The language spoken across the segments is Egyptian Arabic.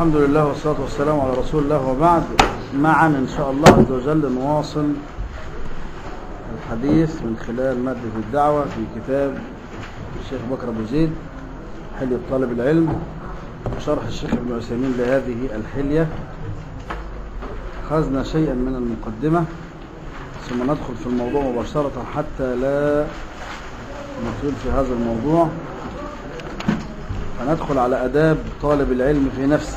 الحمد لله والصلاة والسلام على رسول الله وبعد معا إن شاء الله عز وجل نواصل الحديث من خلال مادة الدعوة في كتاب الشيخ بكر أبو زيد حلية طالب العلم وشرح الشيخ ابن عثيمين لهذه الحلية أخذنا شيئا من المقدمة ثم ندخل في الموضوع مباشرة حتى لا نطيل في هذا الموضوع فندخل على أداب طالب العلم في نفسه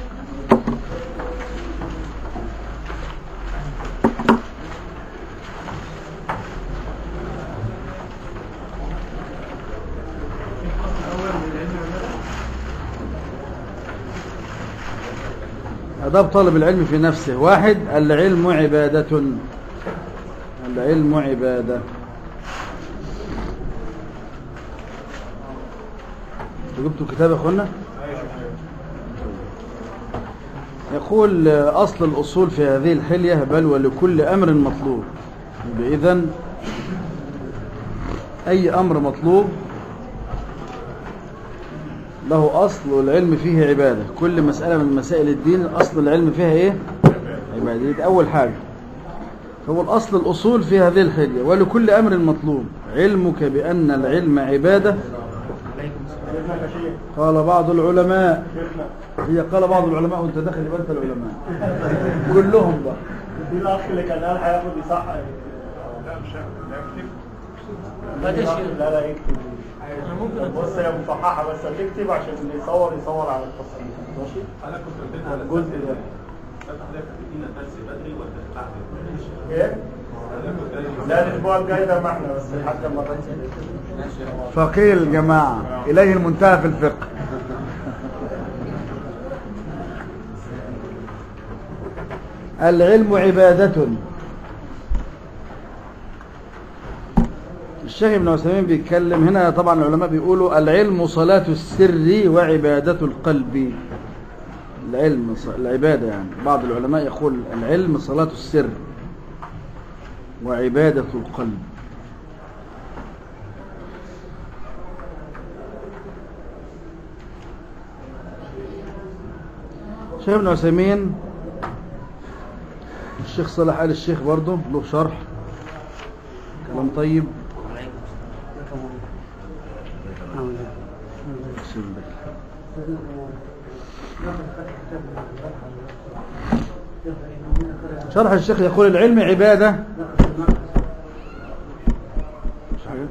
أداب طالب العلم في نفسه واحد العلم عبادة العلم عبادة جبتوا الكتاب يا اخوانا يقول أصل الأصول في هذه الحلية بل ولكل أمر مطلوب إذن أي أمر مطلوب له أصل والعلم فيه عبادة كل مسألة من مسائل الدين أصل العلم فيها إيه عبادة دي أول حاجة هو الأصل الأصول في هذه الحلية ولكل أمر مطلوب علمك بأن العلم عبادة قال بعض العلماء هي قال بعض العلماء وانت داخل يبقى انت العلماء كلهم بقى في الاخ اللي كان قال هياخد يصحح لا مش هيكتب لا لا يكتب بص هي مصححه بس هتكتب عشان اللي يصور يصور على التصحيح ماشي انا كنت قلت لها الجزء ده فتح حضرتك هتدينا درس بدري ولا بعد ايه لا الاسبوع الجاي ده ما احنا بس لحد ما فقيه الجماعة إليه المنتهى في الفقه العلم عبادة الشيخ ابن عثيمين بيتكلم هنا طبعا العلماء بيقولوا العلم صلاة السر وعبادة القلب العلم العبادة يعني بعض العلماء يقول العلم صلاة السر وعبادة القلب شيخ ابن عثيمين الشيخ صالح آل الشيخ برضه له شرح كلام طيب بسم الله. شرح الشيخ يقول العلم عبادة مش حاجة.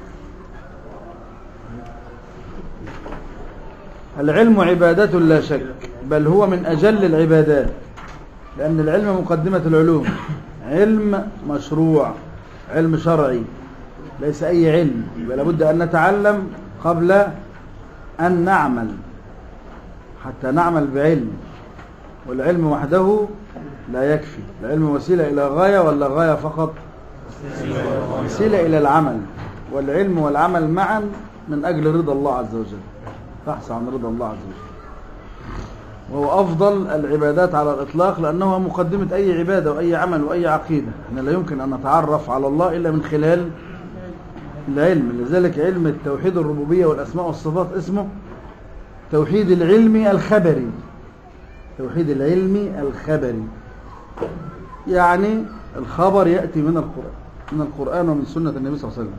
العلم عبادة لا شك بل هو من أجل العبادات لأن العلم مقدمة العلوم علم مشروع علم شرعي ليس أي علم يبقى لابد أن نتعلم قبل أن نعمل حتى نعمل بعلم والعلم وحده لا يكفي العلم وسيلة إلى غاية ولا غاية فقط وسيلة إلى العمل والعلم والعمل معا من أجل رضا الله عز وجل بحث عن رضا الله عز وجل وهو أفضل العبادات على الإطلاق لأنه مقدمة أي عبادة وأي عمل وأي عقيدة إحنا لا يمكن أن نتعرف على الله إلا من خلال العلم لذلك علم التوحيد الربوبية والأسماء والصفات اسمه توحيد العلم الخبري توحيد العلم الخبري يعني الخبر يأتي من القرآن من القرآن ومن سنة النبي صلى الله عليه وسلم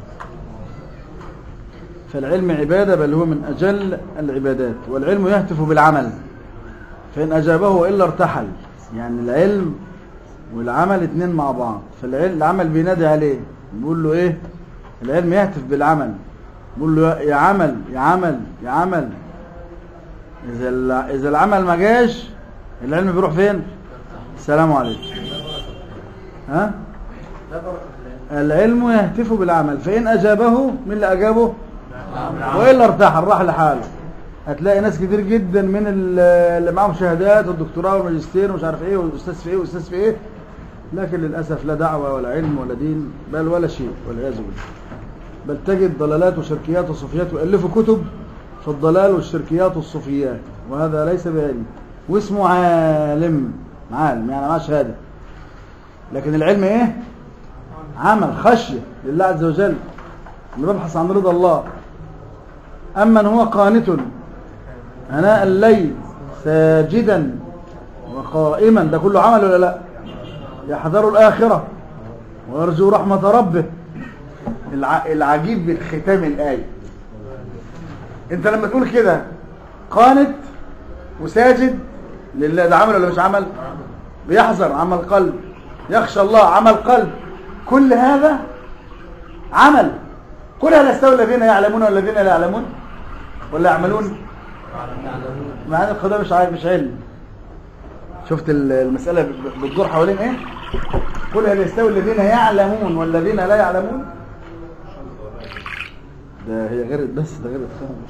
فالعلم عبادة بل هو من أجل العبادات والعلم يهتف بالعمل فإن أجابه وإلا ارتحل يعني العلم والعمل اتنين مع بعض فالعمل بينادي عليه بيقول له ايه العلم يهتف بالعمل بيقول له يا عمل يا عمل يا عمل إذا إذا العمل ما جاش العلم بيروح فين السلام عليكم ها العلم يهتف بالعمل فإن أجابه من اللي أجابه وإلا ارتاح راح لحاله هتلاقي ناس كتير جدا من اللي معاهم شهادات والدكتوراه والماجستير ومش عارف ايه والاستاذ في ايه والاستاذ في ايه لكن للاسف لا دعوه ولا علم ولا دين بل ولا شيء والعياذ بالله بل تجد ضلالات وشركيات وصوفيات ويألفوا كتب في الضلال والشركيات والصوفيات وهذا ليس بعلم واسمه عالم عالم يعني معاه شهاده لكن العلم ايه عمل خشيه لله عز وجل انا ببحث عن رضا الله اما من هو قانت اناء الليل ساجدا وقائما ده كله عمل ولا لا يحذر الآخرة ويرجو رحمة ربه الع... العجيب من ختام الآية انت لما تقول كده قانت وساجد لله ده عمل ولا مش عمل بيحذر عمل قلب يخشى الله عمل قلب كل هذا عمل كل هل يستوي الذين يعلمون والذين لا يعلمون ولا يعملون مع ان القضاء مش عارف مش علم شفت ال- المسألة ب- بتدور حوالين ايه كل هل يستوي الذين يعلمون والذين لا يعلمون ده هي غير بس ده غير الفهم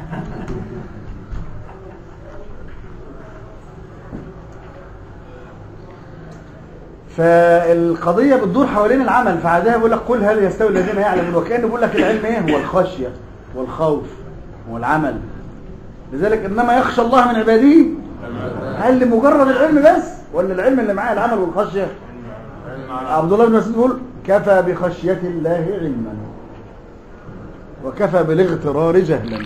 فالقضية بتدور حوالين العمل فعادها بيقول لك قل هل يستوي الذين يعلمون وكأنه بيقول لك العلم ايه هو الخشية والخوف والعمل لذلك انما يخشى الله من عباده هل لمجرد العلم بس ولا العلم اللي معاه العمل والخشية عبد الله بن مسعود يقول كفى بخشية الله علما وكفى بالاغترار جهلا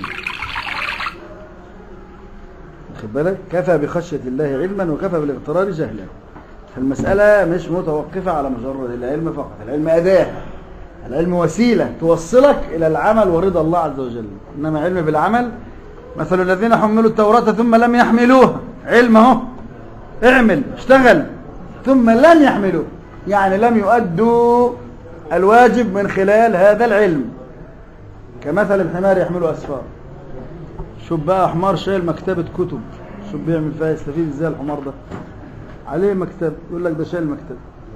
واخد بالك كفى بخشية الله علما وكفى بالاغترار جهلا فالمسألة مش متوقفة على مجرد العلم فقط العلم أداة العلم وسيلة توصلك إلى العمل ورضا الله عز وجل إنما علم بالعمل مثل الذين حملوا التوراة ثم لم يحملوها علم اهو اعمل اشتغل ثم لم يحملوه يعني لم يؤدوا الواجب من خلال هذا العلم كمثل الحمار يحمل أسفار شوف بقى حمار شايل مكتبة كتب شوف بيعمل فيها يستفيد ازاي الحمار ده عليه مكتب يقول لك ده شايل مكتب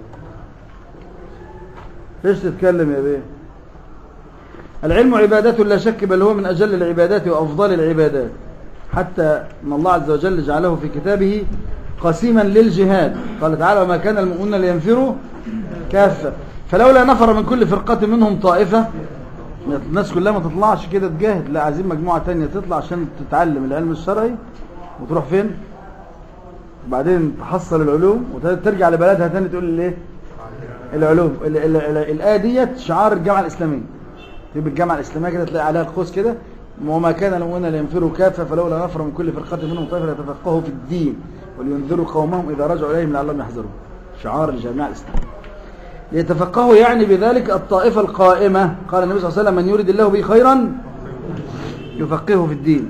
ايش تتكلم يا بيه العلم عبادة لا شك بل هو من أجل العبادات وأفضل العبادات حتى أن الله عز وجل جعله في كتابه قسيما للجهاد قال تعالى وما كان المؤمنون لينفروا كافة فلولا نفر من كل فرقة منهم طائفة الناس كلها ما تطلعش كده تجاهد لا عايزين مجموعة تانية تطلع عشان تتعلم العلم الشرعي وتروح فين وبعدين تحصل العلوم وترجع لبلدها تاني تقول الايه العلوم ال- ال- ال- الآية ديت شعار الجامعة الإسلامية تجيب الجامعة الإسلامية كده تلاقي عليها القوس كده وما كان المؤمنون لينفروا كافة فلولا نفر من كل فرقة منهم طائفة ليتفقهوا في الدين ولينذروا قومهم إذا رجعوا إليهم لعلهم يحذرون شعار الجامعة الإسلامية ليتفقهوا يعني بذلك الطائفة القائمة قال النبي صلى الله عليه وسلم من يريد الله به خيرا يفقهه في الدين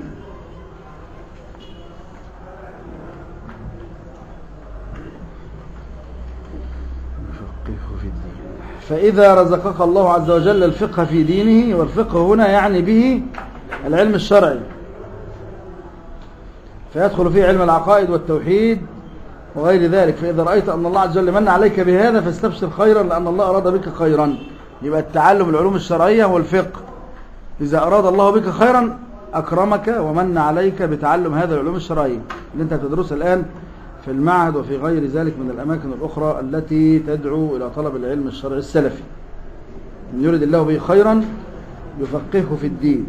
يفقهه في الدين فإذا رزقك الله عز وجل الفقه في دينه والفقه هنا يعني به العلم الشرعي فيدخل فيه علم العقائد والتوحيد وغير ذلك فإذا رأيت أن الله عز وجل من عليك بهذا فاستبشر خيرا لأن الله أراد بك خيرا يبقى التعلم العلوم الشرعية والفقه إذا أراد الله بك خيرا أكرمك ومن عليك بتعلم هذا العلوم الشرعية اللي أنت تدرسها الآن في المعهد وفي غير ذلك من الأماكن الأخرى التي تدعو إلى طلب العلم الشرعي السلفي من يريد الله به خيرا يفقهه في الدين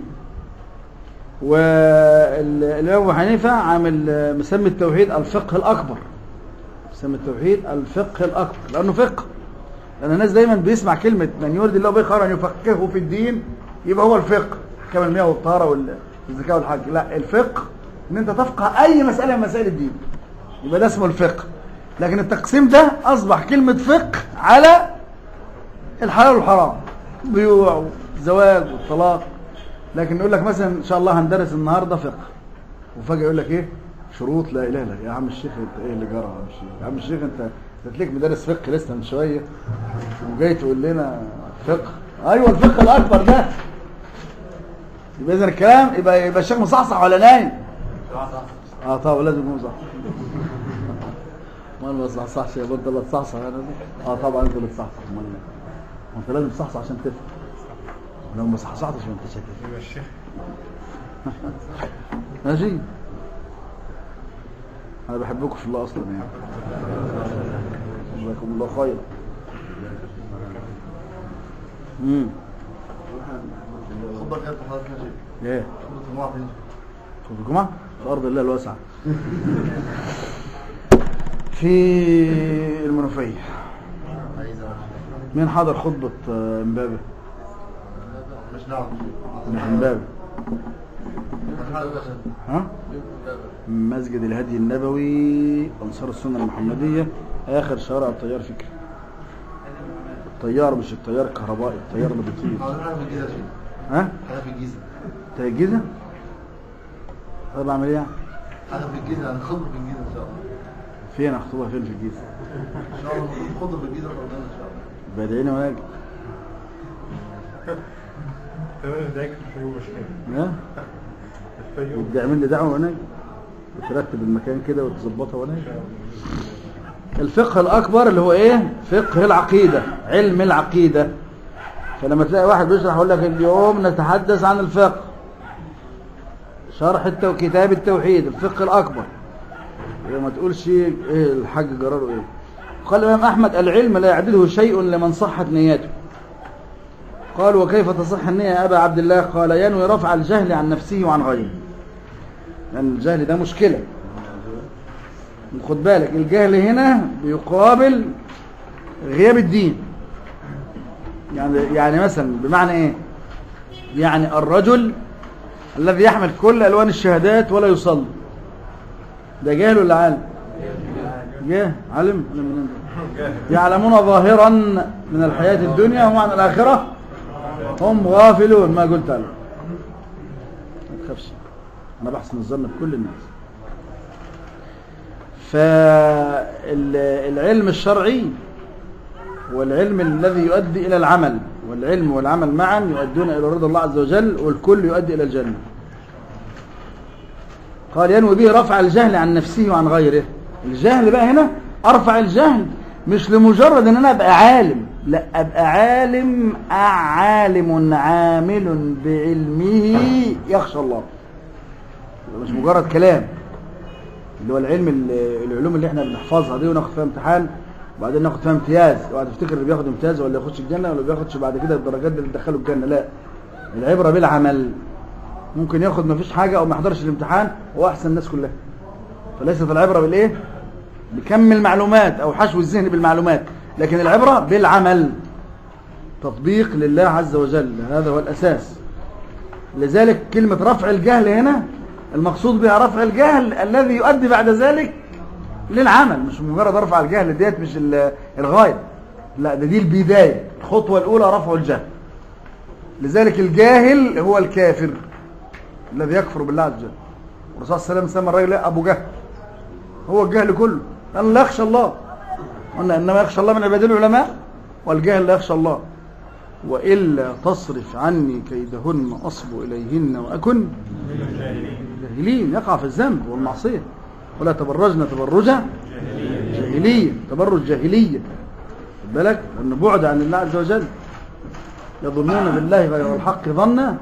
والإمام أبو حنيفة عامل مسمي التوحيد الفقه الأكبر مسمي التوحيد الفقه الأكبر لأنه فقه لأن الناس دايما بيسمع كلمة من يريد الله به خيرا يفقهه في الدين يبقى هو الفقه كما المياه والطهارة والزكاة والحج لا الفقه ان انت تفقه اي مسألة من مسائل الدين يبقى ده اسمه الفقه لكن التقسيم ده اصبح كلمة فقه على الحلال والحرام بيوع والزواج والطلاق لكن يقول لك مثلا ان شاء الله هندرس النهارده فقه وفجأة يقول لك ايه شروط لا اله الا الله يا عم الشيخ انت ايه اللي جرى يا عم الشيخ يا عم الشيخ انت انت تلاقيك مدرس فقه لسه من شويه وجاي تقول لنا فقه ايوه الفقه الاكبر ده يبقى اذا الكلام يبقى يبقى الشيخ مصحصح ولا نايم اه طبعا لازم يكون صح ما ما تصحصحش يا بنت الله تصحصح انا اه طبعا انت اللي تصحصح امال إيه؟ ما انت لازم تصحصح عشان تفهم لو ما صحصحتش ما انتش هتفهم يبقى الشيخ ماشي انا بحبكم في الله اصلا يعني جزاكم الله خير امم خطبة كانت حضرتك يا شيخ ايه خطبة الجمعة فين؟ في الجمعه في ارض الله الواسعه في المنوفيه عايزة مين حضر خطبه آه، امبابه مش نعرف مش امبابه ها مسجد الهدي النبوي انصار السنه المحمديه اخر شارع التيار فكري الطيار مش الطيار الكهربائي الطيار اللي بيطير حاضر انا في الجيزه يا شيخ ها انا في الجيزه انت الجيزه طب اعمل ايه يعني؟ انا في الجيزه انا خضر في الجيزه ان شاء الله فين اخطبها فين في الجيزه ان شاء الله خضر في الجيزه رمضان ان شاء الله بدعيني واجي تمام ازيك في الفيوم مش كده ها الفيوم بتعمل لي دعوه وانا وترتب المكان كده وتظبطها وانا الفقه الاكبر اللي هو ايه فقه العقيده علم العقيده فلما تلاقي واحد بيشرح يقول لك اليوم نتحدث عن الفقه شرح التو... كتاب التوحيد الفقه الاكبر يبقى ما تقولش ايه الحاج جراره ايه قال الامام احمد العلم لا يعدله شيء لمن صحت نيته قال وكيف تصح النية يا أبا عبد الله قال ينوي رفع الجهل عن نفسه وعن غيره لأن الجهل ده مشكلة خد بالك الجهل هنا بيقابل غياب الدين يعني يعني مثلا بمعنى ايه يعني الرجل الذي يحمل كل الوان الشهادات ولا يصلي ده جاهل ولا عالم جاهل عالم ولا منين ده؟ يعلمون ظاهرا من الحياة الدنيا وهم عن الآخرة هم غافلون ما قلت له ما تخافش انا بحسن الظن بكل الناس فالعلم الشرعي هو العلم الذي يؤدي الى العمل والعلم والعمل معا يؤدون الى رضا الله عز وجل والكل يؤدي الى الجنه قال ينوي به رفع الجهل عن نفسه وعن غيره الجهل بقى هنا ارفع الجهل مش لمجرد ان انا ابقى عالم لا ابقى عالم عالم عامل بعلمه يخشى الله يبقى مش مجرد كلام اللي هو العلم ال- العلوم اللي احنا بنحفظها دي وناخد فيها امتحان وبعدين ناخد فيها امتياز اوعى تفتكر اللي بياخد امتياز ولا يخش الجنه ولا بياخدش بعد كده الدرجات اللي تدخله الجنه لا العبره بالعمل ممكن ياخد ما فيش حاجه او ما يحضرش الامتحان هو احسن الناس كلها فليست العبره بالايه بكم المعلومات او حشو الذهن بالمعلومات لكن العبره بالعمل تطبيق لله عز وجل هذا هو الاساس لذلك كلمه رفع الجهل هنا المقصود بها رفع الجهل الذي يؤدي بعد ذلك للعمل مش مجرد رفع الجهل ديت مش ال- الغايه لا ده دي البدايه الخطوه الاولى رفع الجهل لذلك الجاهل هو الكافر الذي يكفر بالله عز وجل الرسول صلى الله عليه وسلم سمى الرجل ابو جهل هو الجهل كله لأنه لا يخشى الله قلنا إنما يخشى الله من عباد العلماء والجاهل لا يخشى الله وإلا تصرف عني كيدهن أصب إليهن وأكن جاهلين يقع في الذنب والمعصية ولا تبرجن تبرجا جاهلية تبرج جاهلية خد بالك لأنه بعد عن الله عز وجل يظنون بالله غير الحق ظنا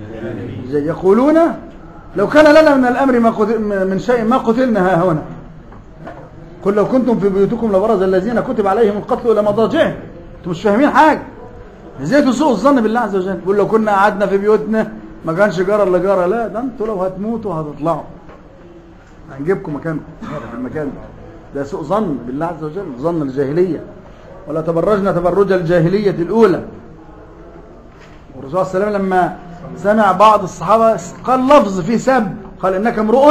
يقولون لو كان لنا من الأمر ما قتل من شيء ما قتلنا ها هنا قل لو كنتم في بيوتكم لبرز الذين كتب عليهم القتل الى مضاجعهم انتم مش فاهمين حاجه ازاي تسوء الظن بالله عز وجل يقول لو كنا قعدنا في بيوتنا ما كانش جرى الا جرى لا ده انتوا لو هتموتوا هتطلعوا هنجيبكم مكانكم في المكان ده ده سوء ظن بالله عز وجل ظن الجاهليه ولا تبرجنا تبرج الجاهليه الاولى والرسول صلى الله عليه وسلم لما سمع بعض الصحابه قال لفظ فيه سب قال انك امرؤ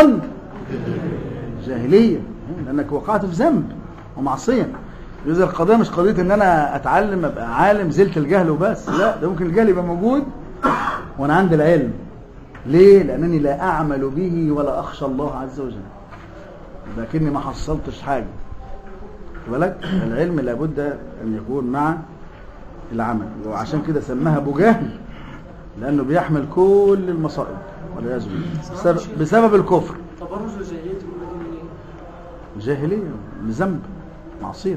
جاهليه لانك وقعت في ذنب ومعصيه اذا القضيه مش قضيه ان انا اتعلم ابقى عالم زلت الجهل وبس لا ده ممكن الجهل يبقى موجود وانا عندي العلم ليه لانني لا اعمل به ولا اخشى الله عز وجل لكني ما حصلتش حاجه خد بالك العلم لابد ان يكون مع العمل وعشان كده سماها ابو جهل لانه بيحمل كل المصائب والعياذ بالله بسبب, بسبب الكفر تبرج الجاهلية الأولى دي من إيه؟ جاهلية ذنب معصية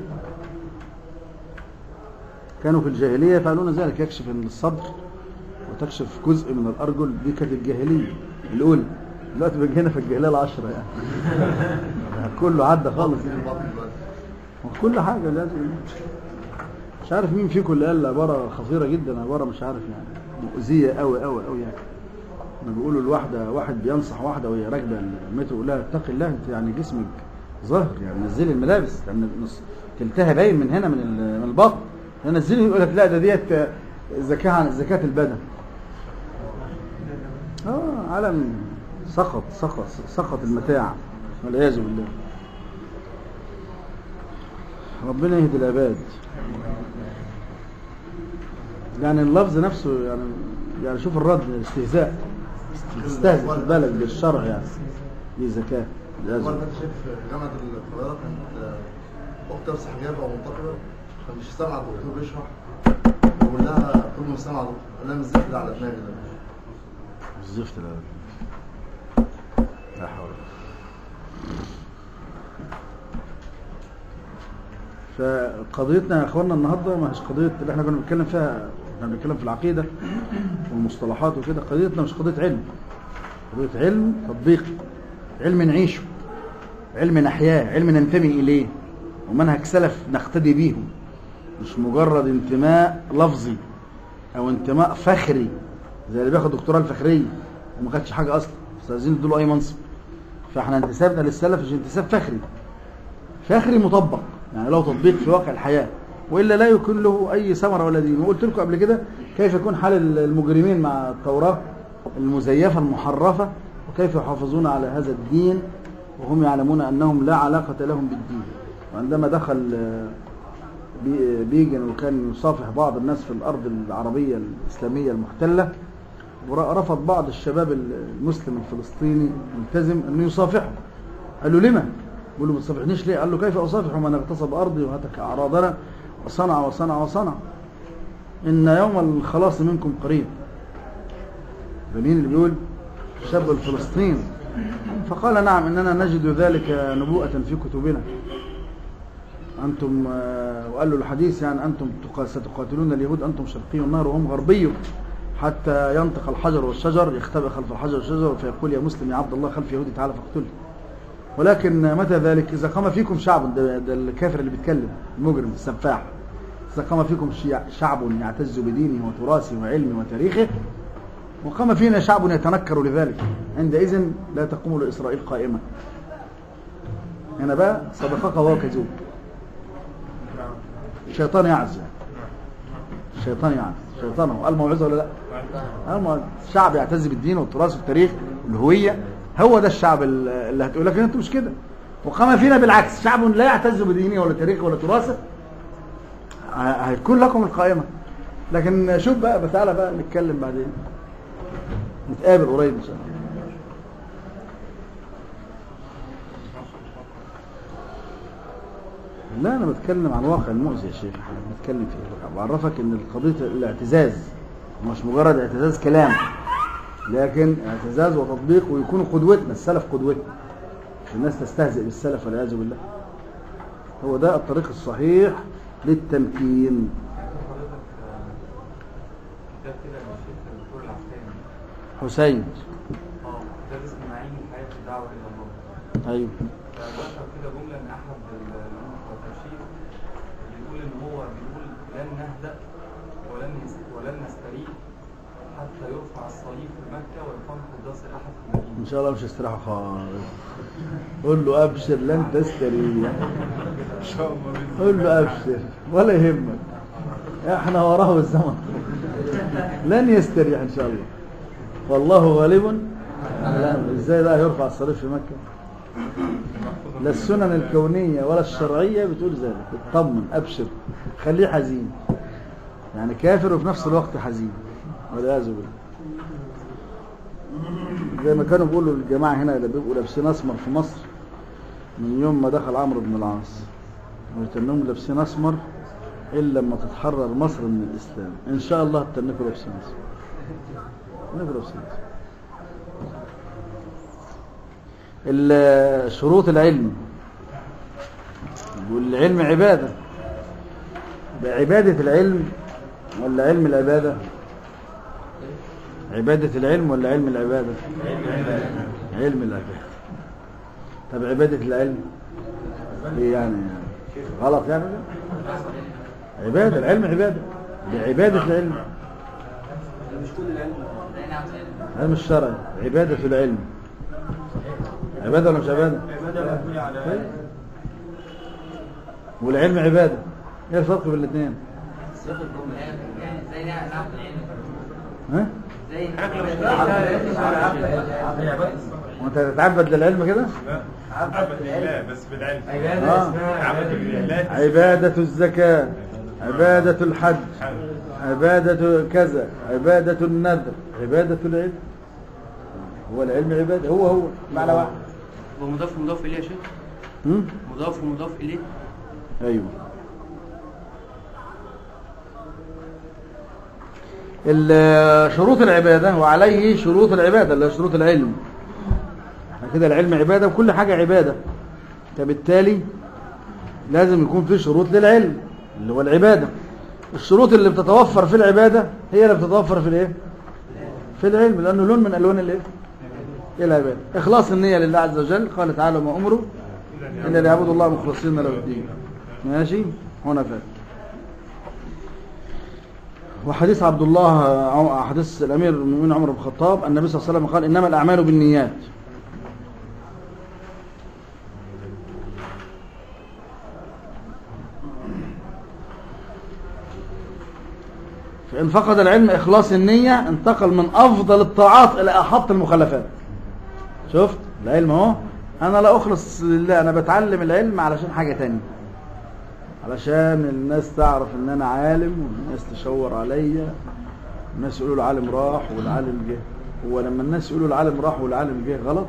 كانوا في الجاهلية يفعلون ذلك يكشف من الصدر وتكشف جزء من الأرجل دي كانت الجاهلية الأولى دلوقتي بقينا في الجاهلية العشرة يعني كله عدى خالص يعني. كل حاجة لازم مش عارف مين فيكم اللي قال عبارة خطيرة جدا عبارة مش عارف يعني مؤذية قوي قوي قوي يعني لما بيقولوا الواحدة واحد بينصح واحدة وهي راكبة المترو يقول لها اتقي الله انت يعني جسمك ظاهر يعني نزلي الملابس لان نص- تلتها باين من هنا من ال- من البطن نزلي يقول لك لا ده ديت زكاة عن زكاة البدن اه عالم سقط سقط سقط المتاع والعياذ بالله ربنا يهدي العباد يعني اللفظ نفسه يعني يعني شوف الرد استهزاء تستهزئ في بالك بالشرع يعني دي زكاة والعياذ المرة بالله. اللي شايف في جامعة القاهرة كانت آه، أخت لابسة حجاب أو منتقبة فمش سامعة الدكتور بيشرح بقول لها كل ما سامعة قال لها من الزفت ده على دماغي ده الزفت ده لا حول فقضيتنا يا اخوانا النهارده ما هيش قضيه اللي احنا كنا بنتكلم فيها احنا بنتكلم في العقيده والمصطلحات وكده قضيتنا مش قضيه علم قضيه علم تطبيق علم نعيشه علم نحياه علم ننتمي اليه ومنهج سلف نقتدي بيهم مش مجرد انتماء لفظي او انتماء فخري زي اللي بياخد دكتوراه الفخريه وما خدش حاجه اصلا بس عايزين يدوا اي منصب فاحنا انتسابنا للسلف مش انتساب فخري فخري مطبق يعني له تطبيق في واقع الحياه والا لا يكون له اي ثمره ولا دين وقلت لكم قبل كده كيف يكون حال المجرمين مع التوراه المزيفه المحرفه وكيف يحافظون على هذا الدين وهم يعلمون انهم لا علاقه لهم بالدين وعندما دخل آه، بي- بيجن وكان يصافح بعض الناس في الارض العربيه الاسلاميه المحتله ورفض بعض الشباب المسلم الفلسطيني الملتزم انه يصافحه قال له لما؟ بيقول له ما تصافحنيش ليه؟ قال له كيف اصافح من اغتصب ارضي وهتك اعراضنا وصنع وصنع وصنع ان يوم الخلاص منكم قريب ده مين اللي بيقول؟ الشاب الفلسطيني فقال نعم اننا نجد ذلك نبوءة في كتبنا أنتم آه، وقال له الحديث يعني أنتم تقا- ستقاتلون اليهود أنتم شرقي النهر وهم غربي حتى ينطق الحجر والشجر يختبئ خلف الحجر والشجر فيقول يا مسلم يا عبد الله خلف يهودي تعالى فاقتله ولكن متى ذلك إذا قام فيكم شعب ده, ده الكافر اللي بيتكلم المجرم السفاح إذا قام فيكم شيع- شعب يعتز بدينه وتراثه وعلمه وتاريخه وقام فينا شعب يتنكر لذلك عندئذ لا تقوم لإسرائيل قائمة هنا بقى صدقك وهو كذوب الشيطان يعز يعني. الشيطان يعز الشيطان هو قال موعظه ولا لا؟ قال موعظة. الشعب يعتز بالدين والتراث والتاريخ والهويه هو ده الشعب ال- اللي هتقول لك انتوا مش كده وقام فينا بالعكس شعب لا يعتز بدينه ولا تاريخه ولا تراثه ه- هيكون لكم القائمه لكن شوف بقى تعالى بقى نتكلم بعدين نتقابل قريب ان شاء الله لا انا بتكلم عن واقع المؤذي يا شيخ انا بتكلم فيه بعرفك ان القضيه الاعتزاز مش مجرد اعتزاز كلام لكن اعتزاز وتطبيق ويكونوا قدوتنا السلف قدوتنا مش الناس تستهزئ بالسلف والعياذ بالله هو ده الطريق الصحيح للتمكين كتاب كده للشيخ الدكتور العسكري حسين اه كتاب اسمه معين حياة الدعوة إلى الله ايوه فذكر كده جملة من أحمد الأمة والترشيد بيقول إن هو بيقول لن نهدأ ولن نس- ولن نستريح حتى يرفع الصليب في مكة ويقام قداس الأحد في المدينة ان شاء الله مش هستريح خالص قول له ابشر لن تستريح قول له ابشر ولا يهمك احنا وراه الزمن لن يستريح ان شاء الله والله غالب على أمره. ازاي ده يرفع الصليب في مكه لا السنن الكونيه ولا الشرعيه بتقول ذلك اطمن ابشر خليه حزين يعني كافر وفي نفس الوقت حزين والعياذ بالله زي ما كانوا بيقولوا الجماعة هنا اللي بيبقوا لابسين أسمر في مصر من يوم ما دخل عمرو بن العاص ويتنهم لابسين أسمر إلا لما تتحرر مصر من الإسلام إن شاء الله هتنكوا لابسين أسمر تنكوا لابسين أسمر ال- شروط العلم والعلم عبادة بعبادة العلم ولا علم العبادة عبادة العلم ولا علم العبادة علم العبادة طب عبادة العلم ايه يعني غلط يعني عبادة العلم عبادة بعبادة العلم مش كل العلم علم الشرع عبادة العلم عبادة ولا مش عبادة طيب. والعلم عبادة ايه الفرق بين الاثنين صيغه الجمله يعني ازاي نعرف العلم ها ازاي هي عبادة وانت هتتعبد للعلم كده لا عبد لله بس بالعلم عبادة آه. اسمها عبد عبادة لله عبادة الزكاة عبادة الحج عبادة كذا عبادة النذر عبادة العلم هو العلم عبادة هو هو معنى واحد ومضاف ومضاف إليه يا شيخ هم؟ مضاف ومضاف إليه ايوه ال- شروط العبادة وعليه شروط العبادة اللي هي شروط العلم احنا كده العلم عبادة وكل حاجة عبادة فبالتالي لازم يكون في شروط للعلم اللي هو العبادة الشروط اللي بتتوفر في العبادة هي اللي بتتوفر في الايه في العلم لأنه لون من ألوان الايه العبادة إخلاص النية لله عز وجل قال تعالى ما أمره إلا ليعبدوا الله مخلصين له الدين ماشي هنا فات وحديث عبد الله عم- حديث الأمير المؤمنين عمر بن الخطاب النبي صلى الله عليه وسلم قال إنما الأعمال بالنيات فإن فقد العلم إخلاص النية انتقل من أفضل الطاعات إلى أحط المخلفات شفت العلم اهو أنا لا أخلص لله أنا بتعلم العلم علشان حاجة تانية علشان الناس تعرف ان انا عالم والناس تشاور عليا الناس يقولوا العالم راح والعالم جه هو لما الناس يقولوا العالم راح والعالم جه غلط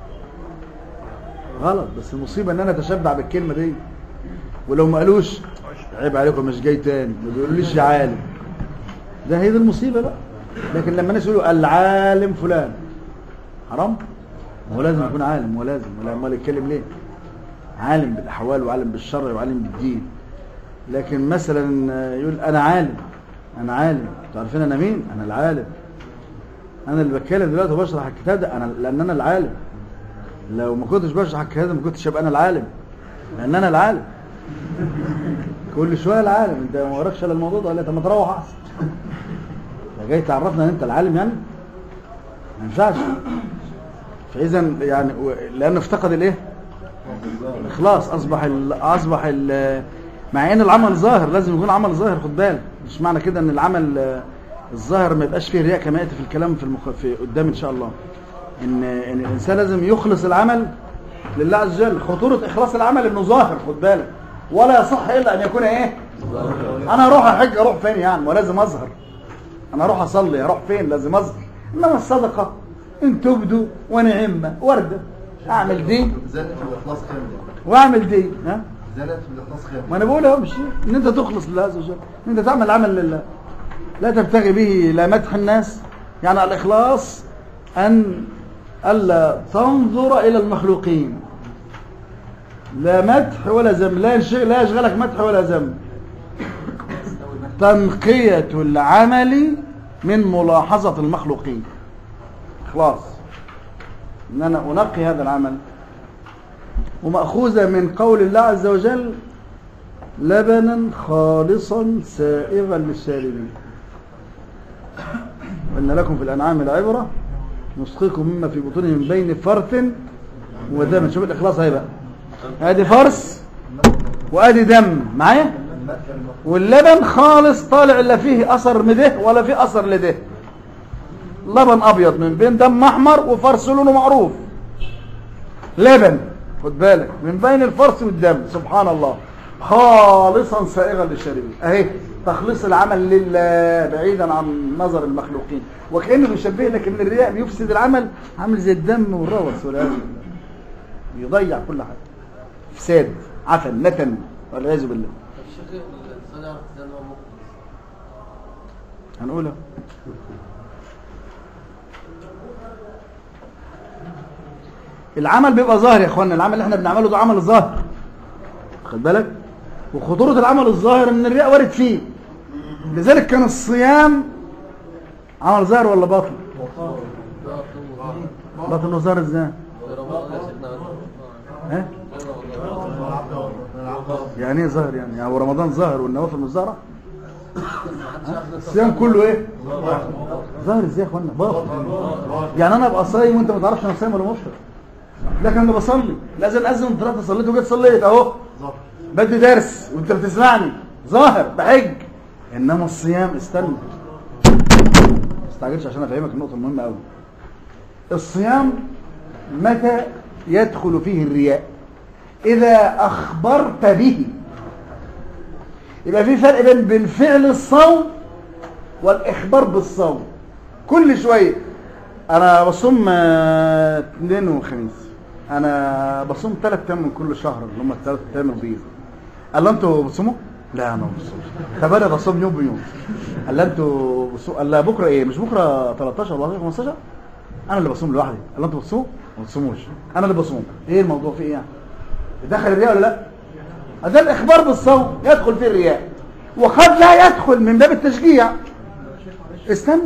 غلط بس المصيبه ان انا اتشبع بالكلمه دي ولو ما قالوش عيب عليكم مش جاي تاني ما بيقولوليش يا عالم ده هي دي المصيبه بقى لكن لما الناس يقولوا العالم فلان حرام هو لازم يكون عالم هو لازم ولا امال يتكلم ليه عالم بالاحوال وعالم بالشرع وعالم بالدين لكن مثلا يقول انا عالم انا عالم انتوا عارفين انا مين انا العالم انا اللي بتكلم دلوقتي وبشرح الكتاب ده انا لان انا العالم لو ما كنتش بشرح الكتاب ده ما كنتش ابقى انا العالم لان انا العالم كل شويه العالم انت ما وراكش الا الموضوع ده ولا طب ما تروح احسن انت جاي تعرفنا ان انت العالم يعني ما ينفعش فاذا يعني و- لانه افتقد الايه خلاص اصبح ال اصبح ال مع ان العمل ظاهر لازم يكون عمل ظاهر خد بالك مش معنى كده ان العمل آه، الظاهر ما يبقاش فيه رياء كما ياتي في الكلام في, المخ... في قدام ان شاء الله ان ان الانسان لازم يخلص العمل لله عز وجل خطوره اخلاص العمل انه ظاهر خد بالك ولا يصح الا ان يكون ايه انا اروح احج اروح فين يعني ولازم اظهر انا اروح اصلي اروح فين لازم اظهر انما الصدقه ان تبدوا ونعمه ورده اعمل دي زادت في الاخلاص كامل واعمل دي ها زادت في الاخلاص كامل ما انا بقول اهو مش ان انت تخلص لله عز وجل ان انت تعمل عمل لله لا تبتغي به لا مدح الناس يعني الاخلاص ان الا تنظر الى المخلوقين لا مدح ولا ذم لا شيء لا يشغلك مدح ولا ذم تنقية العمل من ملاحظة المخلوقين خلاص ان انا انقي هذا العمل ومأخوذة من قول الله عز وجل لبنا خالصا سائغا للشاربين وإن لكم في الأنعام العبرة نسقيكم مما في بطونه من بين فرث ودم شوف الإخلاص اهي بقى ادي فرث وادي دم معايا واللبن خالص طالع لا فيه اثر مده ولا فيه اثر لده لبن ابيض من بين دم احمر وفرث لونه معروف لبن خد بالك من بين الفرث والدم سبحان الله خالصا سائغا للشاربين اهي تخليص العمل لله بعيدا عن نظر المخلوقين وكانه بيشبه لك ان الرياء بيفسد العمل عامل زي الدم والروث والعياذ بالله يضيع كل حاجه افساد عفن نتن والعياذ بالله الشيخ الانسان يعرف ازاي ان هو مخلص هنقولها العمل بيبقى ظاهر يا اخوانا العمل اللي احنا بنعمله ده عمل ظاهر خد بالك وخطورة العمل الظاهر ان الرياء وارد فيه لذلك كان الصيام عمل ظاهر ولا باطن باطن وظاهر ازاي في رمضان يا سيدنا ها يعني ايه ظاهر يعني يعني هو رمضان ظاهر والنوافل مش ظاهره الصيام كله ايه ظاهر ازاي يا اخوانا باطن يعني انا ابقى صايم وانت ما تعرفش انا صايم ولا مفطر لكن انا بصلي لازم اذن ثلاثه صليت وجيت صليت اهو بدي درس وانت بتسمعني ظاهر بحج انما الصيام استنى ما تستعجلش عشان افهمك النقطه المهمه قوي الصيام متى يدخل فيه الرياء إذا أخبرت به يبقى في فرق بين بين فعل الصوم والإخبار بالصوم كل شوية أنا بصوم آه، اثنين وخميس أنا بصوم ثلاث أيام من كل شهر اللي هم الثلاث أيام البيض قال له أنتوا بتصوموا؟ لا أنا ما بصومش طب أنا بصوم يوم بيوم قال له أنتوا بتصوموا قال لا بكرة إيه مش بكرة 13 ولا 15 أنا اللي بصوم لوحدي قال له أنتوا بتصوموا؟ ما بتصوموش أنا اللي بصوم إيه الموضوع في إيه يعني؟ دخل الرياء ولا لا؟ هذا الإخبار بالصوم يدخل فيه الرياء وقد لا يدخل من باب التشجيع استنى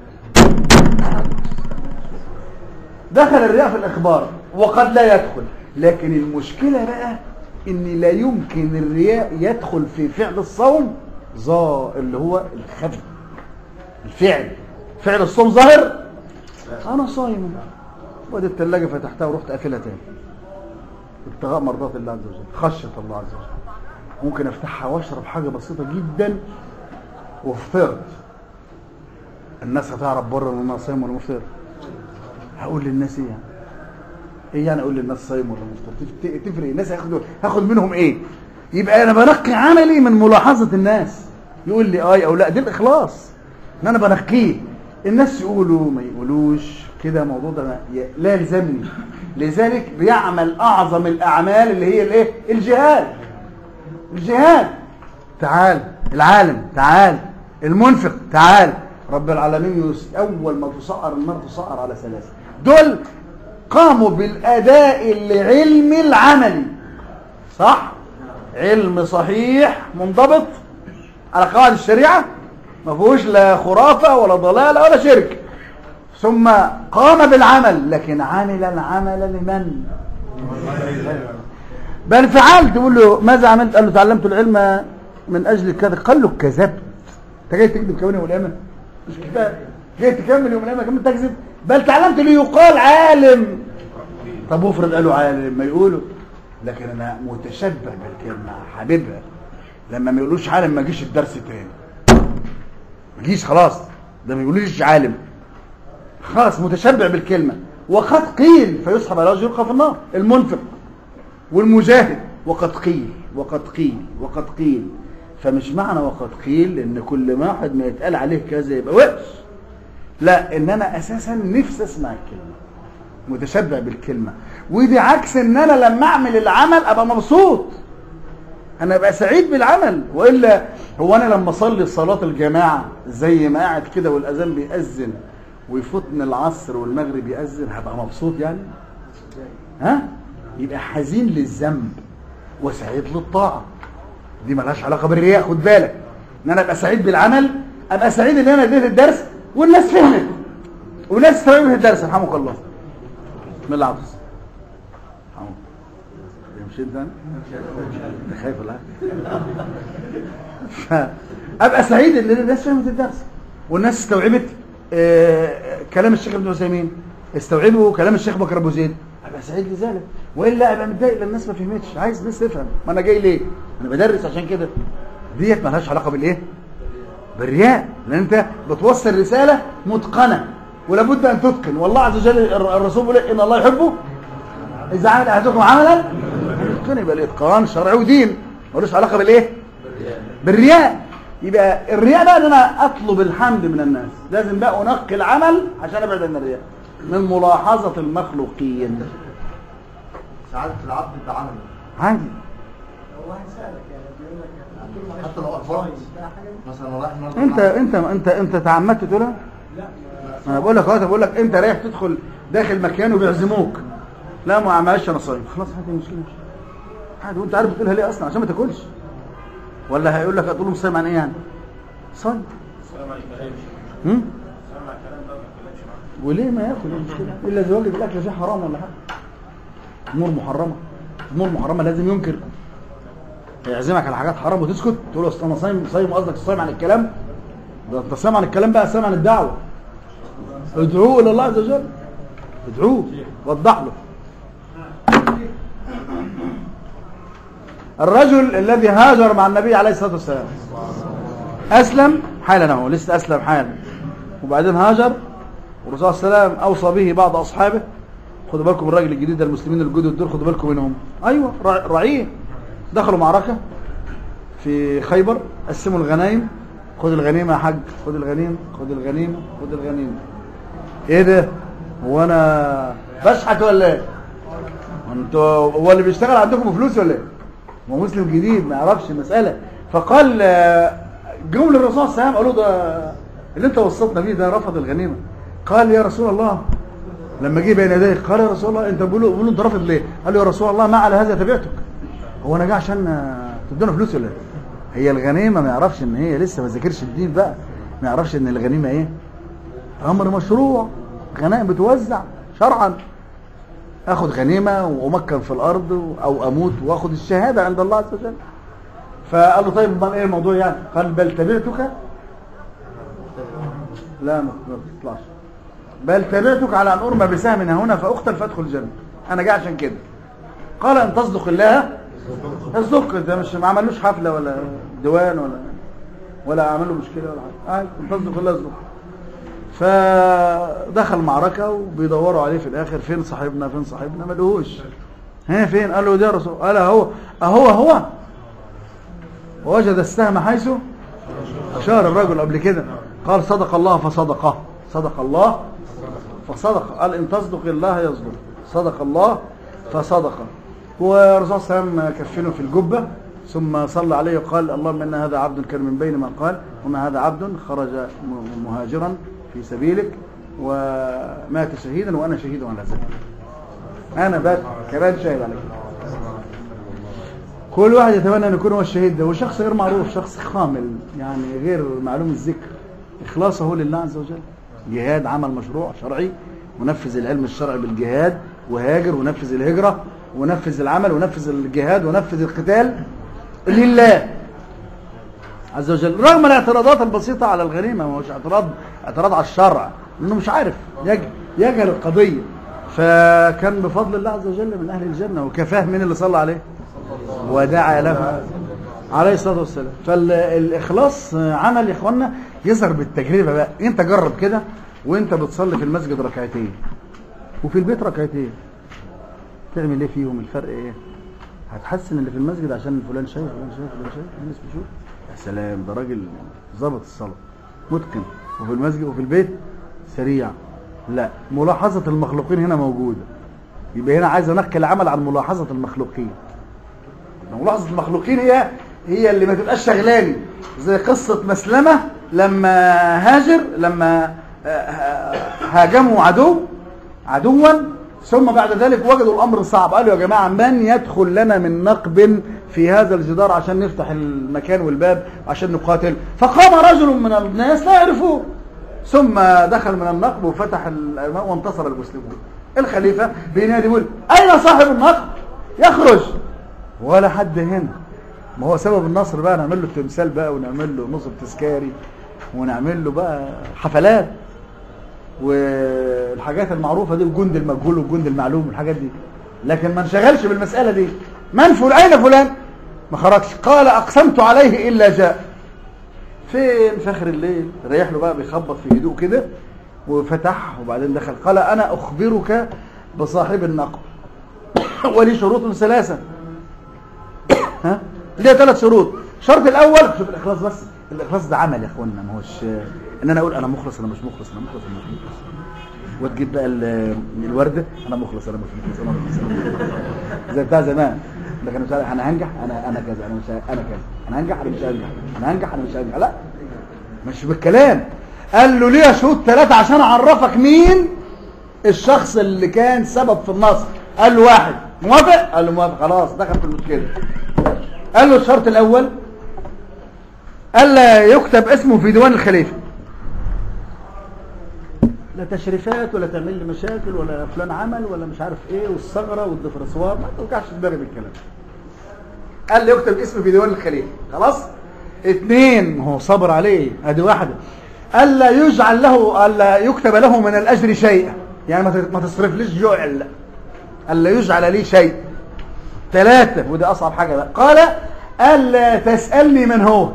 دخل الرياء في الإخبار وقد لا يدخل لكن المشكلة بقى إن لا يمكن الرياء يدخل في فعل الصوم ظا اللي هو الخفي الفعل فعل الصوم ظاهر أنا صايم وادي الثلاجة فتحتها ورحت قافلها تاني ابتغاء مرضات الله عز وجل خشية الله عز وجل ممكن افتحها واشرب حاجة بسيطة جدا وافطرت الناس هتعرف بره ان انا صايم ولا مفطر هقول للناس ايه يعني ايه يعني اقول للناس صايم ولا مفطر تف- تفرق الناس هاخد هاخد منهم ايه يبقى انا بنقي عملي من ملاحظة الناس يقول لي اي او لا دي الاخلاص ان انا بنقيه الناس يقولوا ما يقولوش كده الموضوع ده ي- لا يلزمني لذلك بيعمل اعظم الاعمال اللي هي الايه الجهاد الجهاد تعال العالم تعال المنفق تعال رب العالمين يس... اول ما تسعر النار تسعر على ثلاثه دول قاموا بالاداء العلمي العملي صح علم صحيح منضبط على قواعد الشريعه ما فيهوش لا خرافه ولا ضلاله ولا شرك ثم قام بالعمل لكن عمل العمل لمن بل فعلت تقول له ماذا عملت قال له تعلمت العلم من اجل كذا قال له كذبت انت جاي تكذب كمان يوم القيامه مش كفايه جاي تكمل يوم القيامه كمان تكذب بل تعلمت ليقال عالم طب افرض قالوا عالم ما يقولوا لكن انا متشبه بالكلمه حبيبها لما ما يقولوش عالم ما اجيش الدرس تاني ما اجيش خلاص ده ما يقولوش عالم خلاص متشبع بالكلمه وقد قيل فيسحب على وجه يلقى في النار المنفق والمجاهد وقد قيل وقد قيل وقد قيل فمش معنى وقد قيل ان كل ما واحد ما يتقال عليه كذا يبقى وحش لا ان انا اساسا نفسي اسمع الكلمه متشبع بالكلمه ودي عكس ان انا لما اعمل العمل ابقى مبسوط انا ابقى سعيد بالعمل والا هو انا لما اصلي صلاه الجماعه زي ما قاعد كده والاذان بيأذن ويفوتني العصر والمغرب يأذن هبقى مبسوط يعني ها يبقى حزين للذنب وسعيد للطاعه دي ملهاش علاقه بالرياء خد بالك ان انا ابقى سعيد بالعمل ابقى سعيد ان انا اديت الدرس والناس فهمت والناس استوعبت الدرس رحمك الله من العطس رحمك مش انت انت خايف ولا حاجة؟ ابقى سعيد ان الناس فهمت الدرس والناس استوعبت آه، كلام الشيخ ابن عثيمين استوعبوا كلام الشيخ بكر ابو زيد ابقى سعيد لذلك والا ابقى متضايق لان الناس ما فهمتش عايز الناس تفهم ما انا جاي ليه انا بدرس عشان كده ديت مالهاش علاقه بالايه بالرياء لان انت بتوصل رساله متقنه ولابد ان تتقن والله عز وجل الر- الرسول بيقول ان الله يحبه اذا عمل احدكم عملا ان يتقن يبقى الاتقان شرعي ودين ملوش علاقه بالايه بالرياء يبقى الرياء بقى ان انا اطلب الحمد من الناس لازم بقى انقي العمل عشان ابعد عن الرياء من ملاحظه المخلوقين سعادة العبد بعمله عادي حتى لو أخبرت مثلا أنا رايح النهارده انت المعهد. انت انت انت تعمدت تقولها لا انا بقول لك اهو بقول لك انت رايح تدخل داخل مكان وبيعزموك لا ما عملش انا صايم خلاص عادي المشكله عادي وانت عارف بتقولها ليه اصلا عشان ما تاكلش ولا هيقول لك هتقول له صايم عن ايه يعني صايم هم؟ وليه ما ياكل ايه المشكله الا اذا وجد الاكل فيه حرام ولا حاجه امور محرمه امور محرمه لازم ينكر يعزمك على حاجات حرام وتسكت تقول له اصل انا صايم صايم قصدك صايم عن الكلام ده انت صايم عن الكلام بقى صايم عن الدعوه ادعوه الى الله عز وجل ادعوه وضح له الرجل الذي هاجر مع النبي عليه الصلاه والسلام اسلم حالا اهو لسه اسلم حالا وبعدين هاجر والرسول صلى الله عليه وسلم اوصى به بعض اصحابه خدوا بالكم الراجل الجديد ده المسلمين الجدد دول خدوا بالكم منهم ايوه رع- رعيه دخلوا معركه في خيبر قسموا الغنايم خد الغنيمه يا حاج خد الغنيمه خد الغنيمه خد الغنيمه ايه ده هو انا بشحت ولا ايه انتوا هو اللي بيشتغل عندكم فلوس ولا ايه هو مسلم جديد ما يعرفش المساله فقال آه، جم للرسول صلى الله عليه وسلم قالوا ده اللي انت وصلتنا بيه ده رفض الغنيمه قال يا رسول الله لما جه بين يديه قال يا رسول الله انت بيقولوا بيقولوا انت رافض ليه؟ قال له يا رسول الله ما على هذا تبعتك هو انا جاي عشان آه، تدونا فلوس ولا ايه؟ هي الغنيمه ما يعرفش ان هي لسه ما ذاكرش الدين بقى ما يعرفش ان الغنيمه ايه؟ امر مشروع غنائم بتوزع شرعا اخد غنيمه وامكن في الارض او اموت واخد الشهاده عند الله عز وجل فقال له طيب امال ايه الموضوع يعني قال بل تبعتك لا ما ما تطلعش بل تبعتك على ان ارمى بسهم من هنا فاقتل فادخل الجنه انا جاي عشان كده قال ان تصدق الله اصدق ده مش ما عملوش حفله ولا ديوان ولا ولا عمل له مشكله ولا حاجه عادي ان تصدق الله اصدق فدخل معركة وبيدوروا عليه في الآخر فين صاحبنا فين صاحبنا ما لقوش ها فين قال له ده رسول قال هو أهو هو وجد السهم حيث أشار الرجل قبل كده قال صدق الله فصدقه صدق الله فصدق قال إن تصدق الله يصدق صدق الله فصدق والرسول صلى الله عليه وسلم كفنه في الجبة ثم صلى عليه وقال اللهم ان هذا عبد كان من بين من قال وما هذا عبد خرج م- مهاجرا في سبيلك ومات شهيدا وانا شهيد على ذلك انا بات كمان شاهد على كده كل واحد يتمنى ان يكون هو الشهيد ده وشخص غير معروف شخص خامل يعني غير معلوم الذكر اخلاصه لله عز وجل جهاد عمل مشروع شرعي ونفذ العلم الشرعي بالجهاد وهاجر ونفذ الهجرة ونفذ العمل ونفذ الجهاد ونفذ القتال لله عز وجل رغم الاعتراضات البسيطة على الغنيمة ما هوش اعتراض اعتراض على الشرع لانه مش عارف يج- يجهل القضية فكان بفضل الله عز وجل من اهل الجنة وكفاه من اللي صلى عليه ودعا له عليه الصلاة والسلام فالإخلاص عمل يا إخوانا يظهر بالتجربة بقى أنت جرب كده وأنت بتصلي في المسجد ركعتين وفي البيت ركعتين تعمل إيه فيهم الفرق إيه هتحسن اللي في المسجد عشان فلان شايف فلان شايف فلان شايف الناس بتشوف يا سلام ده راجل ظابط الصلاة متقن وفي المسجد وفي البيت سريع لا ملاحظة المخلوقين هنا موجودة يبقى هنا عايز انقل العمل عن ملاحظة المخلوقين ملاحظة المخلوقين هي هي اللي ما تبقاش شغلاني زي قصة مسلمة لما هاجر لما آه، آه، هاجموا عدو عدوا ثم بعد ذلك وجدوا الامر صعب قالوا يا جماعه من يدخل لنا من نقب في هذا الجدار عشان نفتح المكان والباب عشان نقاتل فقام رجل من الناس لا يعرفوه ثم دخل من النقب وفتح الماء وانتصر المسلمون الخليفه بينادي يقول اين صاحب النقب يخرج ولا حد هنا ما هو سبب النصر بقى نعمل له تمثال بقى ونعمل له نصب تذكاري ونعمل له بقى حفلات والحاجات المعروفة دي الجند المجهول والجند المعلوم والحاجات دي لكن ما انشغلش بالمسألة دي من فلان أين فلان ما خرجش قال أقسمت عليه إلا جاء فين فخر الليل ريح له بقى بيخبط في هدوء كده وفتح وبعدين دخل قال أنا أخبرك بصاحب النقب ولي شروط ثلاثة ها ليه ثلاث شروط الشرط الاول شوف الاخلاص بس الاخلاص ده عمل يا اخوانا ما هوش ان انا اقول انا مخلص انا مش مخلص انا مخلص انا مش مخلص وتجيب بقى ال- الورده انا مخلص انا مش مخلص انا مخلص أنا مخلص. زي بتاع زمان لكن مش عارف انا هنجح انا انا كذا انا مش ه- انا كذا انا هنجح انا مش هنجح انا هنجح انا مش هنجح لا مش بالكلام قال له ليه شروط ثلاثه عشان اعرفك مين الشخص اللي كان سبب في النصر قال له واحد موافق قال له موافق خلاص دخل في المشكله قال له الشرط الاول الا يكتب اسمه في ديوان الخليفه لا تشريفات ولا تعمل لي مشاكل ولا فلان عمل ولا مش عارف ايه والثغره والدفرسوار ما توجعش دماغي بالكلام قال لي يكتب اسمه في ديوان الخليفه خلاص اثنين هو صبر عليه ادي واحده الا يجعل له الا يكتب له من الاجر شيئا يعني ما ت- ما تصرفليش جعل الا يجعل لي شيء ثلاثة ودي أصعب حاجة بقى قال ألا تسألني من هو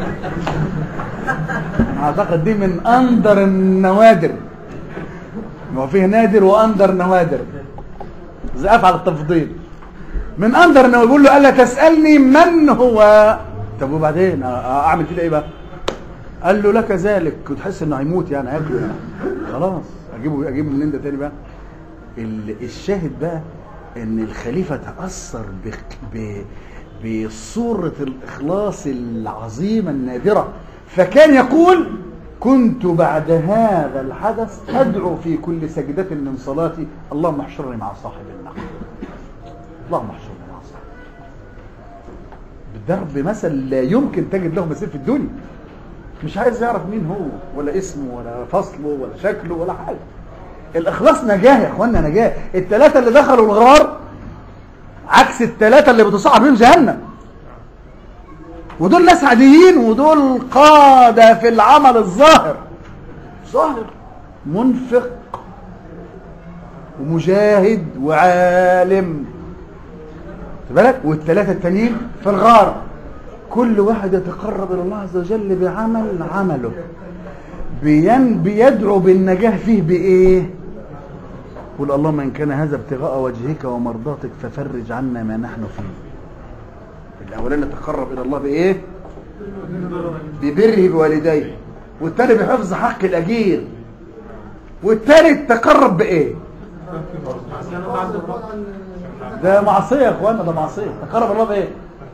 أعتقد دي من أندر النوادر هو فيه نادر واندر نوادر زي افعل التفضيل من اندر انه يقول له الا تسالني من هو طب وبعدين أ- اعمل كده ايه بقى قال له لك ذلك وتحس انه هيموت يعني هياكله يعني خلاص اجيبه اجيبه منين ده تاني بقى ال- الشاهد بقى ان الخليفه تاثر بق- ب بصوره الاخلاص العظيمه النادره فكان يقول كنت بعد هذا الحدث ادعو في كل سجده من صلاتي اللهم احشرني مع صاحب النار اللهم احشرني مع صاحب بضرب مثل لا يمكن تجد له مثيل في الدنيا مش عايز يعرف مين هو ولا اسمه ولا فصله ولا شكله ولا حاجه الاخلاص نجاه يا اخوانا نجاه الثلاثه اللي دخلوا الغار عكس الثلاثه اللي بتصعب بيهم جهنم ودول ناس عاديين ودول قاده في العمل الظاهر ظاهر منفق ومجاهد وعالم خد بالك والثلاثه التانيين في الغار كل واحد يتقرب الى الله عز وجل بعمل عمله بين بيدعو بالنجاه فيه بايه قل اللهم ان كان هذا ابتغاء وجهك ومرضاتك ففرج عنا ما نحن فيه الاولاني يتقرب الى الله بايه ببره بوالديه والتاني بحفظ حق الاجير والتالت تقرب بايه ده معصيه يا اخوانا ده معصيه تقرب الله بايه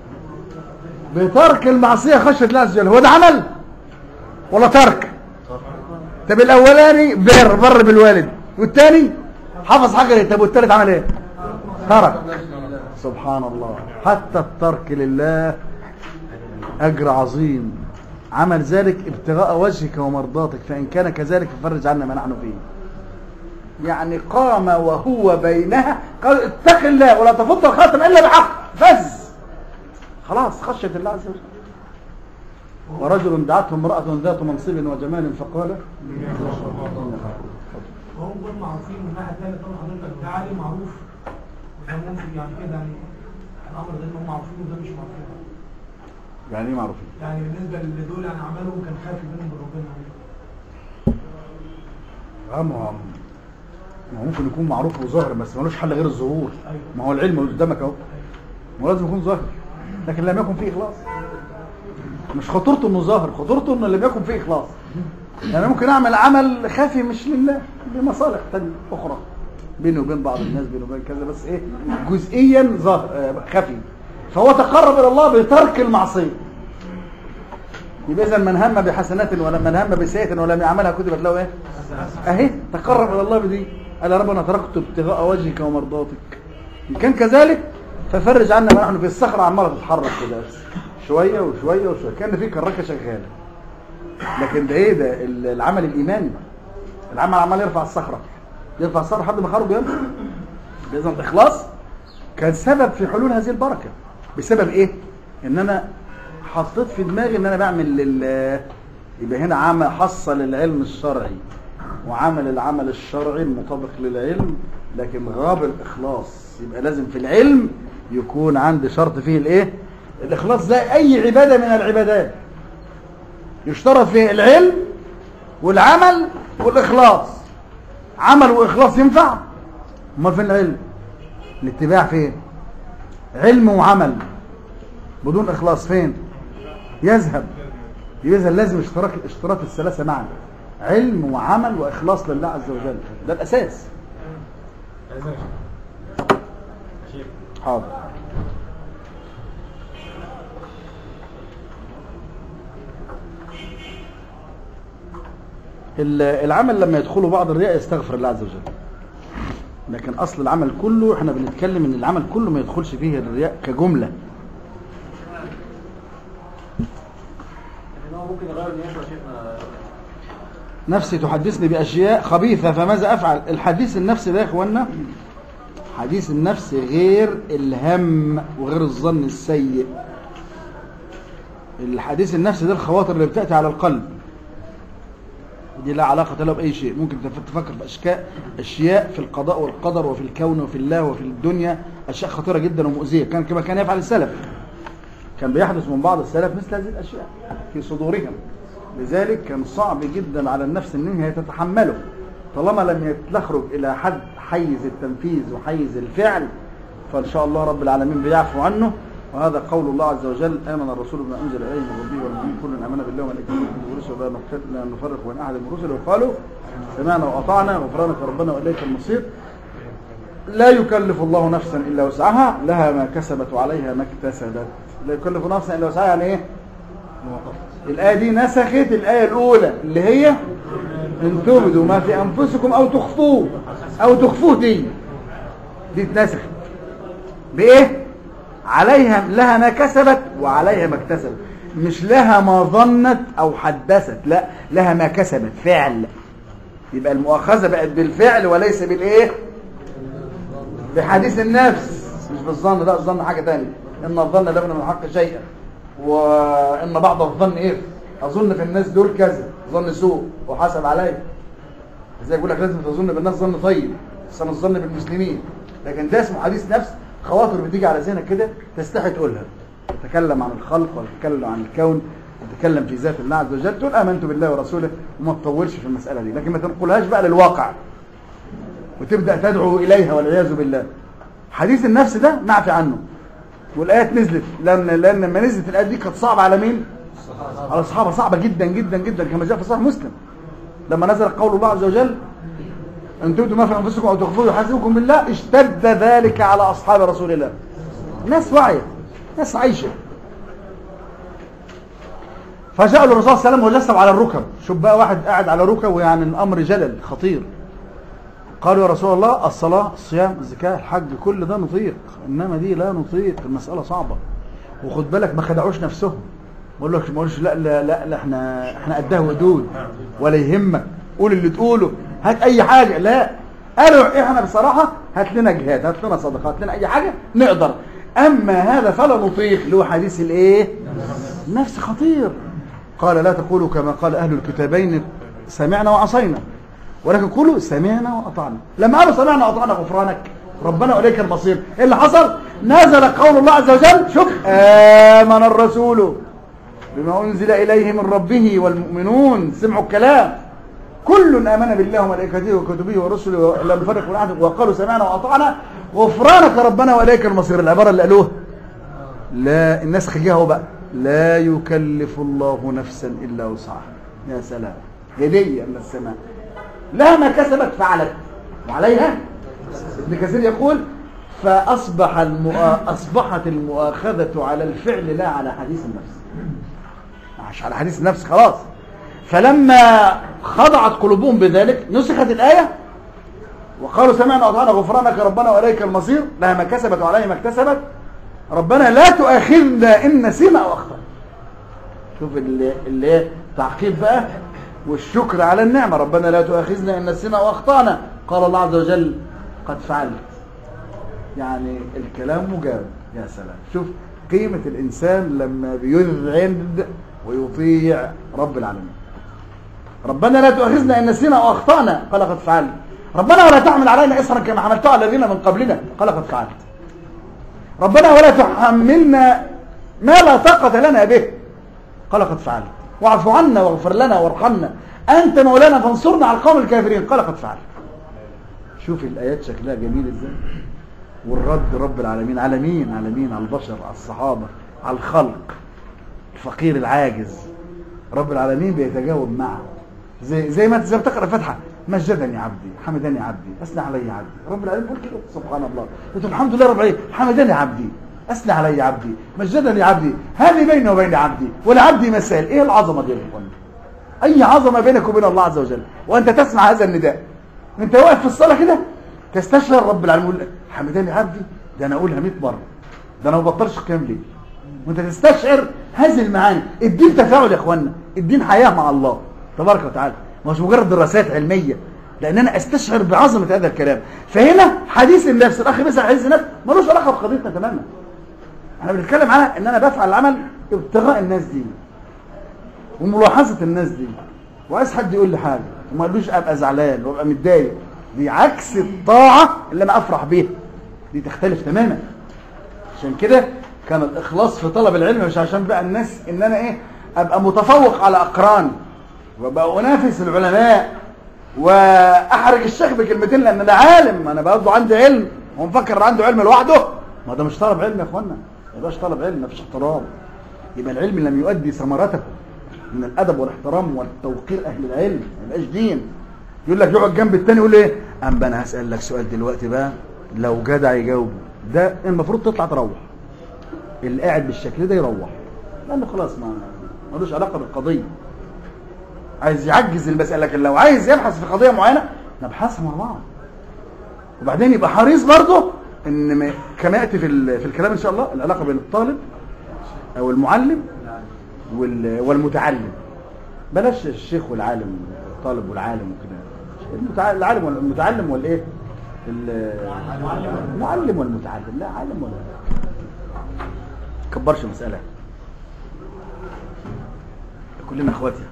بترك المعصيه خشيه الله عز وجل هو ده عمل ولا ترك طب الاولاني بر بر بالوالد والتاني حفظ حاجه طب والتالت عمل ايه ترك سبحان الله حتى الترك لله اجر عظيم عمل ذلك ابتغاء وجهك ومرضاتك فان كان كذلك ففرج عنا ما نحن فيه يعني قام وهو بينها قال اتق الله ولا تفض الخاتم الا بحق فز خلاص خشيه الله عز وجل ورجل دعته امرأة ذات منصب وجمال فقال وهم دول معروفين من ناحيه ثانيه طبعا حضرتك ده عالي معروف وده منصب يعني كده يعني الامر ده ان هم معروفين وده مش معروفين يعني ايه معروفين يعني بالنسبه لدول يعني عملهم كان خافي بينهم وبين ربنا اه ما هو ما هو ممكن يكون معروف وظاهر بس ملوش حل غير الظهور أيوة. ما هو العلم قدامك اهو ما هو لازم يكون ظاهر لكن لم يكن فيه اخلاص مش خطورته انه ظاهر خطورته انه لم يكن فيه اخلاص يعني ممكن اعمل عمل خفي مش لله لمصالح تانية اخرى بيني وبين بعض الناس بيني وبين كذا بس ايه جزئيا ظاهر آه، خفي فهو تقرب الى الله بترك المعصيه يبقى اذا من هم بحسنات ولم من هم بسيئه ولم يعملها كتبت له ايه اهي تقرب الى الله بدي قال يا رب انا تركت ابتغاء وجهك ومرضاتك ان كان كذلك ففرج عنا ما نحن في الصخره عماله تتحرك كده بس شويه وشويه وشويه كان في كراكه شغاله لكن ده ايه ده ال- العمل الايماني العمل عمال يرفع الصخره يرفع الصخره لحد ما خرج يمشي اذا الاخلاص كان سبب في حلول هذه البركه بسبب ايه ان انا حطيت في دماغي ان انا بعمل لل يبقى هنا عمل حصل العلم الشرعي وعمل العمل الشرعي المطابق للعلم لكن غاب الاخلاص يبقى لازم في العلم يكون عندي شرط فيه الايه الاخلاص زي اي عباده من العبادات يشترط فيه العلم والعمل والاخلاص عمل واخلاص ينفع امال فين العلم الاتباع فين علم وعمل بدون اخلاص فين يذهب يذهب لازم اشتراك اشتراك الثلاثه معا علم وعمل واخلاص لله عز وجل ده الاساس حاضر ال- العمل لما يدخله بعض الرياء يستغفر الله عز وجل لكن اصل العمل كله احنا بنتكلم ان العمل كله ما يدخلش فيه الرياء كجمله هو ممكن يغير نيته يا شيخنا نفسي تحدثني باشياء خبيثه فماذا افعل الحديث النفسي ده يا اخوانا حديث النفس غير الهم وغير الظن السيء الحديث النفسي ده الخواطر اللي بتاتي على القلب دي لا علاقه له باي شيء ممكن تف- تفكر في اشياء اشياء في القضاء والقدر وفي الكون وفي الله وفي الدنيا اشياء خطيره جدا ومؤذيه كان كما كان يفعل السلف كان بيحدث من بعض السلف مثل هذه الاشياء في صدورهم لذلك كان صعب جدا على النفس ان هي تتحمله طالما لم يخرج الى حد حيز التنفيذ وحيز الفعل فان شاء الله رب العالمين بيعفو عنه وهذا قول الله عز وجل امن الرسول بما انزل اليه من ربه والمؤمنون كل امن بالله وملائكته ورسله لا نفرق- لا نفرق بين احد من رسله وقالوا سمعنا واطعنا غفرانك ربنا واليك المصير لا يكلف الله نفسا الا وسعها لها ما كسبت وعليها ما اكتسبت لا يكلف نفسا الا وسعها يعني ايه الايه دي نسخت الايه الاولى اللي هي ان تبدوا ما في انفسكم او تخفوه او تخفوه دي دي اتنسخت بايه عليها لها ما كسبت وعليها ما اكتسبت مش لها ما ظنت او حدثت لا لها ما كسبت فعل يبقى المؤاخذه بقت بالفعل وليس بالايه بحديث النفس مش بالظن لا الظن حاجه ثانيه ان الظن لا من الحق شيئا وان بعض الظن ايه اظن في الناس دول كذا ظن سوء وحسب علي زي يقول لك لازم تظن بالناس ظن طيب احسن الظن بالمسلمين لكن ده اسمه حديث نفس خواطر بتيجي على ذهنك كده تستحي تقولها تتكلم عن الخلق وتتكلم عن الكون وتتكلم في ذات الله عز وجل تقول امنت بالله ورسوله وما تطولش في المساله دي لكن ما تنقلهاش بقى للواقع وتبدا تدعو اليها والعياذ بالله حديث النفس ده نعفي عنه والايات نزلت لان لان لما نزلت الايات دي كانت صعبه على مين على الصحابه صعبه جدا جدا جدا كما جاء في صحيح مسلم لما نزل قول الله عز وجل ان تبدوا ما في انفسكم او تخفوه يحاسبكم بالله اشتد ذلك على اصحاب رسول الله ناس واعيه ناس عايشه فجاءوا للرسول صلى الله عليه وسلم وجسوا على الركب شوف بقى واحد قاعد على ركب ويعني الامر جلل خطير قالوا يا رسول الله الصلاة الصيام الزكاة الحج كل ده نطيق إنما دي لا نطيق المسألة صعبة وخد بالك ما خدعوش نفسهم ما لك ما قولش لا لا لا, لا احنا احنا قدها ودود ولا يهمك قول اللي تقوله هات اي حاجة لا قالوا احنا بصراحة هات لنا جهاد هات لنا صدقة هات لنا اي حاجة نقدر اما هذا فلا نطيق اللي هو حديث الايه نفس خطير قال لا تقولوا كما قال اهل الكتابين سمعنا وعصينا ولكن قولوا سمعنا واطعنا لما قالوا سمعنا واطعنا غفرانك ربنا واليك المصير ايه اللي حصل نزل قول الله عز وجل شوف امن الرسول بما انزل اليه من ربه والمؤمنون سمعوا الكلام كل امن بالله وملائكته وكتبه ورسله لم نفرق بين احد وقالوا سمعنا واطعنا غفرانك ربنا واليك المصير العباره اللي قالوها لا الناس خجاها بقى لا يكلف الله نفسا الا وسعها يا سلام هديه من السماء لها ما كسبت فعلت وعليها ابن كثير يقول فأصبح المؤ... أصبحت المؤاخذة على الفعل لا على حديث النفس مش على حديث النفس خلاص فلما خضعت قلوبهم بذلك نسخت الآية وقالوا سمعنا وأطعنا غفرانك ربنا وإليك المصير لها ما كسبت وعليها ما اكتسبت ربنا لا تؤاخذنا إن نسينا أو أخطأ شوف اللي, اللي تعقيب بقى والشكر على النعمة ربنا لا تؤاخذنا إن نسينا وأخطأنا قال الله عز وجل قد فعلت يعني الكلام مجاب يا سلام شوف قيمة الإنسان لما بيذعن ويطيع رب العالمين ربنا لا تؤاخذنا إن نسينا وأخطأنا قال قد فعلت ربنا ولا تحمل علينا إصرا كما حملته على الذين من قبلنا قال قد فعلت ربنا ولا تحملنا ما لا طاقة لنا به قال قد فعلت واعف عنا واغفر لنا وارحمنا أنت مولانا فانصرنا على القوم الكافرين قال قد فعلت شوف الآيات شكلها جميل ازاي والرد رب العالمين على مين على مين على البشر على الصحابة على الخلق الفقير العاجز رب العالمين بيتجاوب معه زي زي ما زي ما بتقرا الفاتحه مجدني عبدي حمدني عبدي اثنى علي عبدي رب العالمين بيقول كده سبحان الله قلت الحمد لله رب العالمين حمدني عبدي اثنى علي عبدي مجدني عبدي هذه بيني وبين عبدي ولعبدي مسائل ايه العظمه دي يا اخوان اي عظمه بينك وبين الله عز وجل وانت تسمع هذا النداء انت واقف في الصلاه كده تستشعر رب العالمين يقول لك حمدني عبدي ده انا اقولها 100 مره ده انا ما بطلش قيام ليل وانت تستشعر هذه المعاني الدين تفاعل يا اخوانا الدين حياه مع الله تبارك وتعالى مش مجرد دراسات علميه لان انا استشعر بعظمه هذا الكلام فهنا حديث النفس الاخ بيسال حديث النفس ملوش علاقه بقضيتنا تماما احنا بنتكلم على ان انا بفعل العمل ابتغاء الناس دي وملاحظه الناس دي وعايز حد يقول لي حاجه وما قالوش ابقى زعلان وابقى متضايق دي عكس الطاعه اللي انا افرح بيها دي تختلف تماما عشان كده كان الاخلاص في طلب العلم مش عشان بقى الناس ان انا ايه ابقى متفوق على اقراني وابقى انافس العلماء واحرج الشيخ بكلمتين لان ده عالم انا برضه عندي علم هو مفكر إن عنده علم لوحده ما ده مش طالب علم يا اخوانا ما يبقاش طالب علم مفيش احترام يبقى العلم لم يؤدي ثمرته من الادب والاحترام والتوقير اهل العلم ما يبقاش دين يقول لك يقعد جنب التاني يقول ايه اما انا هسال لك سؤال دلوقتي بقى لو جدع يجاوبه ده المفروض تطلع تروح اللي قاعد بالشكل ده يروح لانه خلاص ما ملوش علاقه بالقضيه عايز يعجز المساله لكن لو عايز يبحث في قضيه معينه نبحثها مع بعض وبعدين يبقى حريص برضه ان ما- كما ياتي في ال- في الكلام ان شاء الله العلاقه بين الطالب او المعلم وال- والمتعلم بلاش الشيخ والعالم الطالب والعالم وكده المتع- العالم والمتعلم والايه ال- المعلم والمتعلم لا عالم ولا كبرش المساله كلنا اخواتي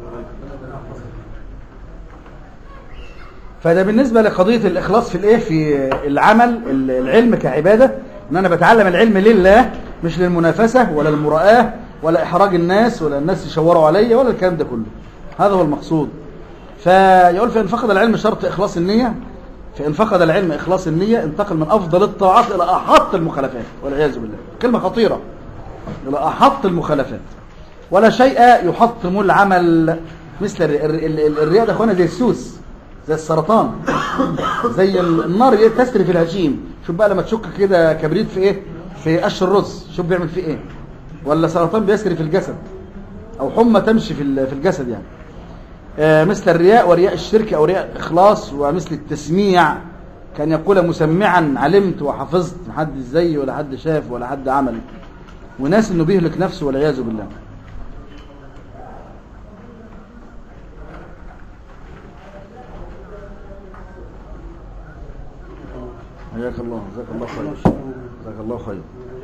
فده بالنسبة لقضية الإخلاص في الإيه في العمل العلم كعبادة إن أنا بتعلم العلم لله مش للمنافسة ولا المرآة ولا إحراج الناس ولا الناس يشوروا عليا ولا الكلام ده كله هذا هو المقصود فيقول فإن فقد العلم شرط إخلاص النية فإن فقد العلم إخلاص النية انتقل من أفضل الطاعات إلى أحط المخالفات والعياذ بالله كلمة خطيرة إلى أحط المخالفات ولا شيء يحطم العمل مثل الر- الر- ال- الرياء ده اخوانا زي السوس زي السرطان زي ال- النار تسري في الهشيم شوف بقى لما تشك كده كبريت في ايه في قش الرز شوف بيعمل فيه ايه ولا سرطان بيسري في الجسد او حمى تمشي في ال- في الجسد يعني آه، مثل الرياء ورياء الشرك او رياء الاخلاص ومثل التسميع كان يقول مسمعا علمت وحفظت محدش زيي ولا حد شاف ولا حد عمل وناس انه بيهلك نفسه والعياذ بالله حياك الله جزاك الله خير جزاك الله خير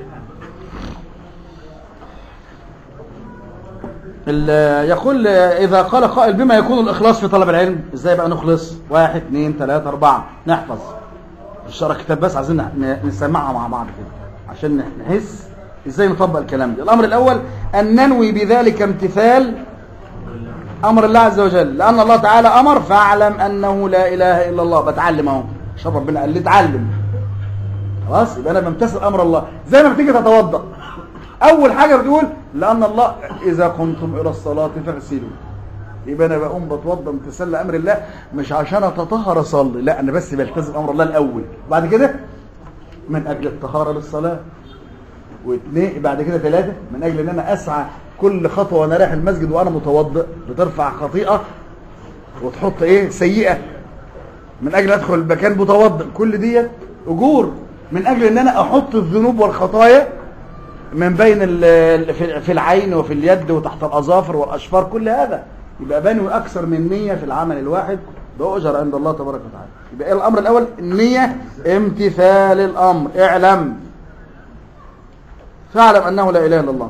ال- يقول إذا قال قائل بما يكون الإخلاص في طلب العلم إزاي بقى نخلص واحد اثنين ثلاثة أربعة نحفظ مش شرح كتاب بس عايزين ن- نسمعها مع بعض كده عشان نحس إزاي نطبق الكلام ده الأمر الأول أن ننوي بذلك امتثال أمر الله عز وجل لأن الله تعالى أمر فاعلم أنه لا إله إلا الله بتعلم أهو عشان ربنا قال لي اتعلم خلاص يبقى أنا بمتثل أمر الله زي ما بتيجي تتوضأ أول حاجة بتقول لأن الله إذا قمتم إلى الصلاة فاغسلوا يبقى أنا بقوم بتوضأ امتثال لأمر الله مش عشان أتطهر أصلي لا أنا بس بلتزم أمر الله الأول بعد كده من أجل الطهارة للصلاة واثنين بعد كده ثلاثة من أجل أن أنا أسعى كل خطوة وأنا رايح المسجد وأنا متوضئ بترفع خطيئة وتحط إيه سيئة من أجل أدخل المكان متوضئ كل دي أجور من أجل أن أنا أحط الذنوب والخطايا من بين ال- ال- في- في العين وفي اليد وتحت الأظافر والأشفار كل هذا يبقى بنوي أكثر من نية في العمل الواحد بأجر عند الله تبارك وتعالى يبقى إيه الأمر الأول النية امتثال الأمر اعلم فاعلم أنه لا إله إلا الله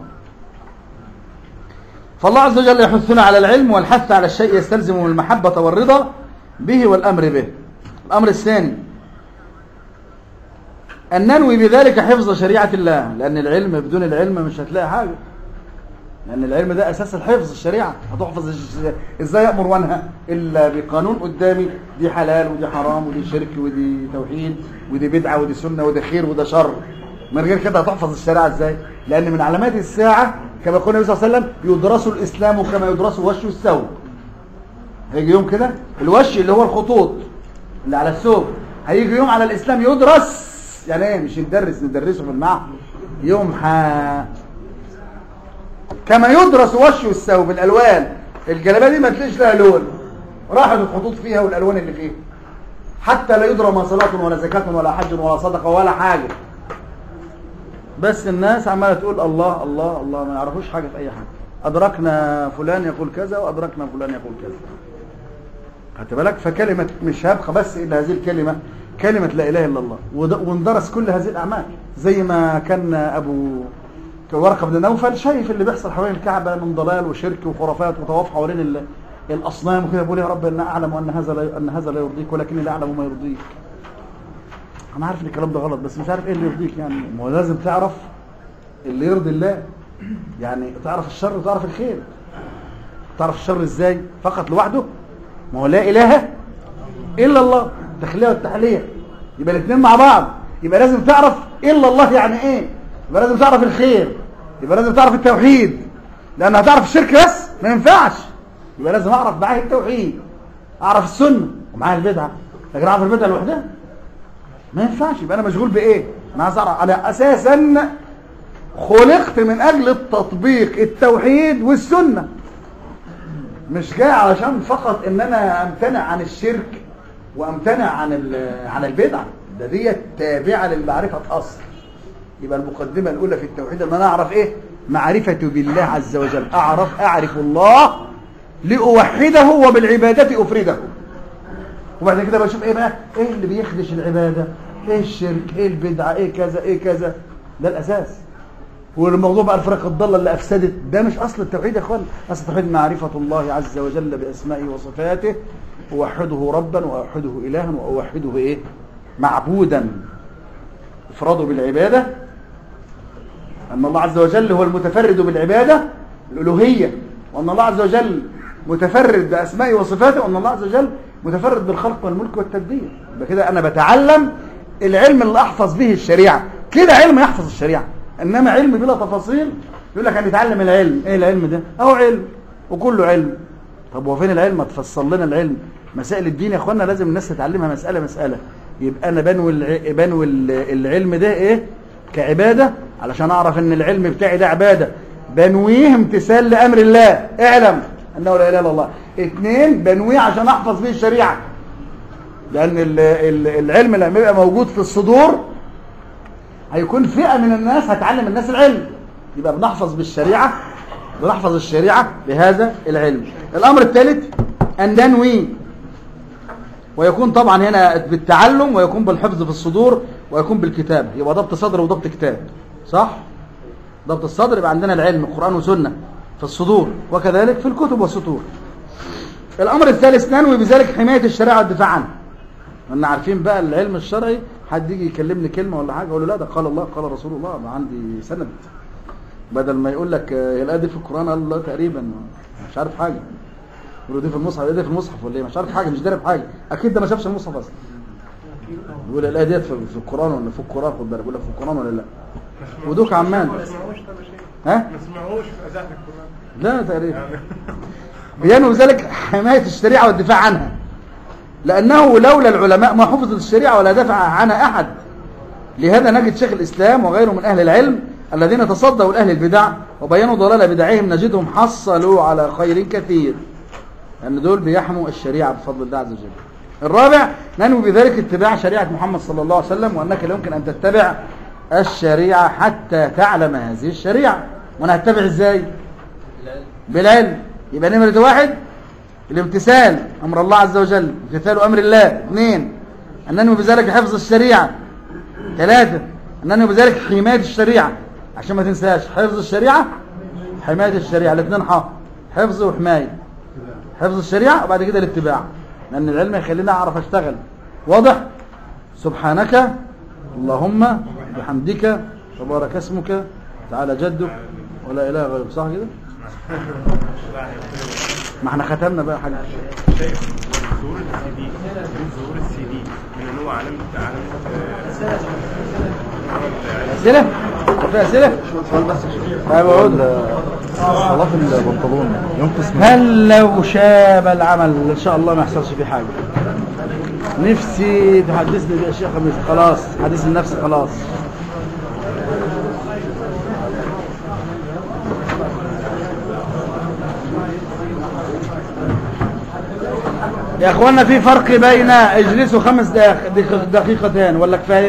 فالله عز وجل يحثنا على العلم والحث على الشيء يستلزم المحبة والرضا به والأمر به الأمر الثاني أن ننوي بذلك حفظ شريعة الله لأن العلم بدون العلم مش هتلاقي حاجة لأن العلم ده أساس الحفظ الشريعة هتحفظ إز- إزاي يأمر وانهى إلا بقانون قدامي دي حلال ودي حرام ودي شرك ودي توحيد ودي بدعة ودي سنة ودي خير وده شر من غير كده هتحفظ الشريعة إزاي لأن من علامات الساعة كما يقول النبي صلى الله عليه وسلم يدرس الإسلام كما يدرس الوش والثوب هيجي يوم كده الوش اللي هو الخطوط اللي على الثوب هيجي يوم على الإسلام يدرس يعني ايه مش ندرس ندرسه في المعهد يوم ح... كما يدرس وش الثوب الالوان الجلابيه دي ما تلاقيش لها لون راحت الخطوط فيها والالوان اللي فيها حتى لا يدرى ما صلاه ولا زكاه ولا حج ولا صدقه ولا حاجه بس الناس عماله تقول الله الله الله ما يعرفوش حاجه في اي حاجه ادركنا فلان يقول كذا وادركنا فلان يقول كذا خدت بالك فكلمة مش هبقى بس إلا هذه الكلمة كلمة لا إله إلا الله وده- واندرس كل هذه الأعمال زي ما كان أبو ورقة بن نوفل شايف اللي بيحصل حوالين الكعبة من ضلال وشرك وخرافات وطواف حوالين ال- الأصنام وكده بيقول يا رب أن أعلم أن هذا لا أن هذا لا يرضيك ولكني لا أعلم ما يرضيك أنا عارف إن الكلام ده غلط بس مش عارف إيه اللي يرضيك يعني ما هو لازم تعرف اللي يرضي الله يعني تعرف الشر وتعرف الخير تعرف الشر ازاي فقط لوحده ما هو لا اله الا الله التخليه والتحليه يبقى الاثنين مع بعض يبقى لازم تعرف الا الله يعني ايه يبقى لازم تعرف الخير يبقى لازم تعرف التوحيد لان هتعرف الشرك بس ما ينفعش يبقى لازم اعرف معاه التوحيد اعرف السنه ومعاها البدعه لكن اعرف البدعه لوحدها ما ينفعش يبقى انا مشغول بايه انا عايز اعرف انا اساسا خلقت من اجل التطبيق التوحيد والسنه مش جاي علشان فقط ان انا امتنع عن الشرك وامتنع عن ال- عن البدعه ده ديت تابعه للمعرفه اصل يبقى المقدمه الاولى في التوحيد ان انا اعرف ايه معرفه بالله عز وجل اعرف اعرف الله لاوحده وبالعباده افرده وبعد كده بشوف ايه بقى ايه اللي بيخدش العباده ايه الشرك ايه البدعه ايه كذا ايه كذا ده الاساس والموضوع بقى الفرق الضاله اللي افسدت ده مش اصل التوحيد يا اخوان اصل التوحيد معرفه الله عز وجل باسمائه وصفاته اوحده ربا واوحده الها واوحده ايه معبودا افراده بالعباده ان الله عز وجل هو المتفرد بالعباده الالوهيه وان الله عز وجل متفرد باسمائه وصفاته وان الله عز وجل متفرد بالخلق والملك والتدبير يبقى كده انا بتعلم العلم اللي احفظ به الشريعه كده علم يحفظ الشريعه انما علم بلا تفاصيل يقول لك هنتعلم العلم ايه العلم ده اهو علم وكله علم طب هو فين العلم ما تفصل لنا العلم مسائل الدين يا اخوانا لازم الناس تتعلمها مساله مساله يبقى انا بنوي الع... بنوي ال- العلم ده ايه كعباده علشان اعرف ان العلم بتاعي ده عباده بنويه امتثال لامر الله اعلم انه لا اله الا الله اثنين بنويه عشان احفظ به الشريعه لان ال- ال- العلم لما يبقى موجود في الصدور هيكون فئه من الناس هتعلم الناس العلم يبقى بنحفظ بالشريعه بنحفظ الشريعه بهذا العلم الامر الثالث ان ننوي ويكون طبعا هنا بالتعلم ويكون بالحفظ في الصدور ويكون بالكتاب يبقى ضبط صدر وضبط كتاب صح ضبط الصدر يبقى عندنا العلم قرآن وسنة في الصدور وكذلك في الكتب والسطور الأمر الثالث ننوي بذلك حماية الشريعة والدفاع عنها احنا عارفين بقى العلم الشرعي حد يجي يكلمني كلمة ولا حاجة اقول له لا ده قال الله قال رسول الله ده عندي سند بدل ما يقول لك آه، الآية دي في القرآن قال الله تقريبا مش عارف حاجة يقول له دي في المصحف ايه دي في المصحف ولا ايه مش عارف حاجة مش دارب حاجة اكيد ده ما شافش المصحف اصلا يقول الآية ديت في في القرآن ولا في القرآن خد بالك يقول لك في القرآن ولا لا ودوك عمان ما اسمعوش طب يا شيخ ها ما اسمعوش في اذاعه القران لا تقريبا بينوي ذلك حماية الشريعة والدفاع عنها لأنه لولا العلماء ما حفظت الشريعة ولا دفع عنها أحد لهذا نجد شيخ الإسلام وغيره من أهل العلم الذين تصدوا لأهل البدع وبينوا ضلال بدعهم نجدهم حصلوا على خير كثير لأن دول بيحموا الشريعة بفضل الله عز وجل الرابع ننوي بذلك اتباع شريعة محمد صلى الله عليه وسلم وأنك لا يمكن أن تتبع الشريعة حتى تعلم هذه الشريعة وأنا هتبع إزاي بالعلم يبقى نمرة واحد الامتثال أمر الله عز وجل امتثال أمر الله اثنين أن ننوي بذلك حفظ الشريعة ثلاثة أن ننوي بذلك حماية الشريعة عشان ما تنساش حفظ الشريعة حماية الشريعة الاثنين حق حفظ وحماية حفظ الشريعة وبعد كده الاتباع لأن العلم يخليني أعرف أشتغل واضح سبحانك اللهم بحمدك تبارك اسمك تعالى جدك ولا إله غيرك صح كده ما احنا ختمنا بقى حاجة شايف ظهور السي دي ظهور السي دي من ان هو علامه علامه أسئلة؟ في أسئلة؟ سؤال بس يا شيخ طيب اقعد صلاة البنطلون ينقص من هل لو شاب العمل ان شاء الله ما يحصلش فيه حاجه نفسي تحدثني باشياء خميس خلاص حديث النفس خلاص يا اخوانا في فرق بين اجلسوا خمس دقائق دقيقتين ولا كفايه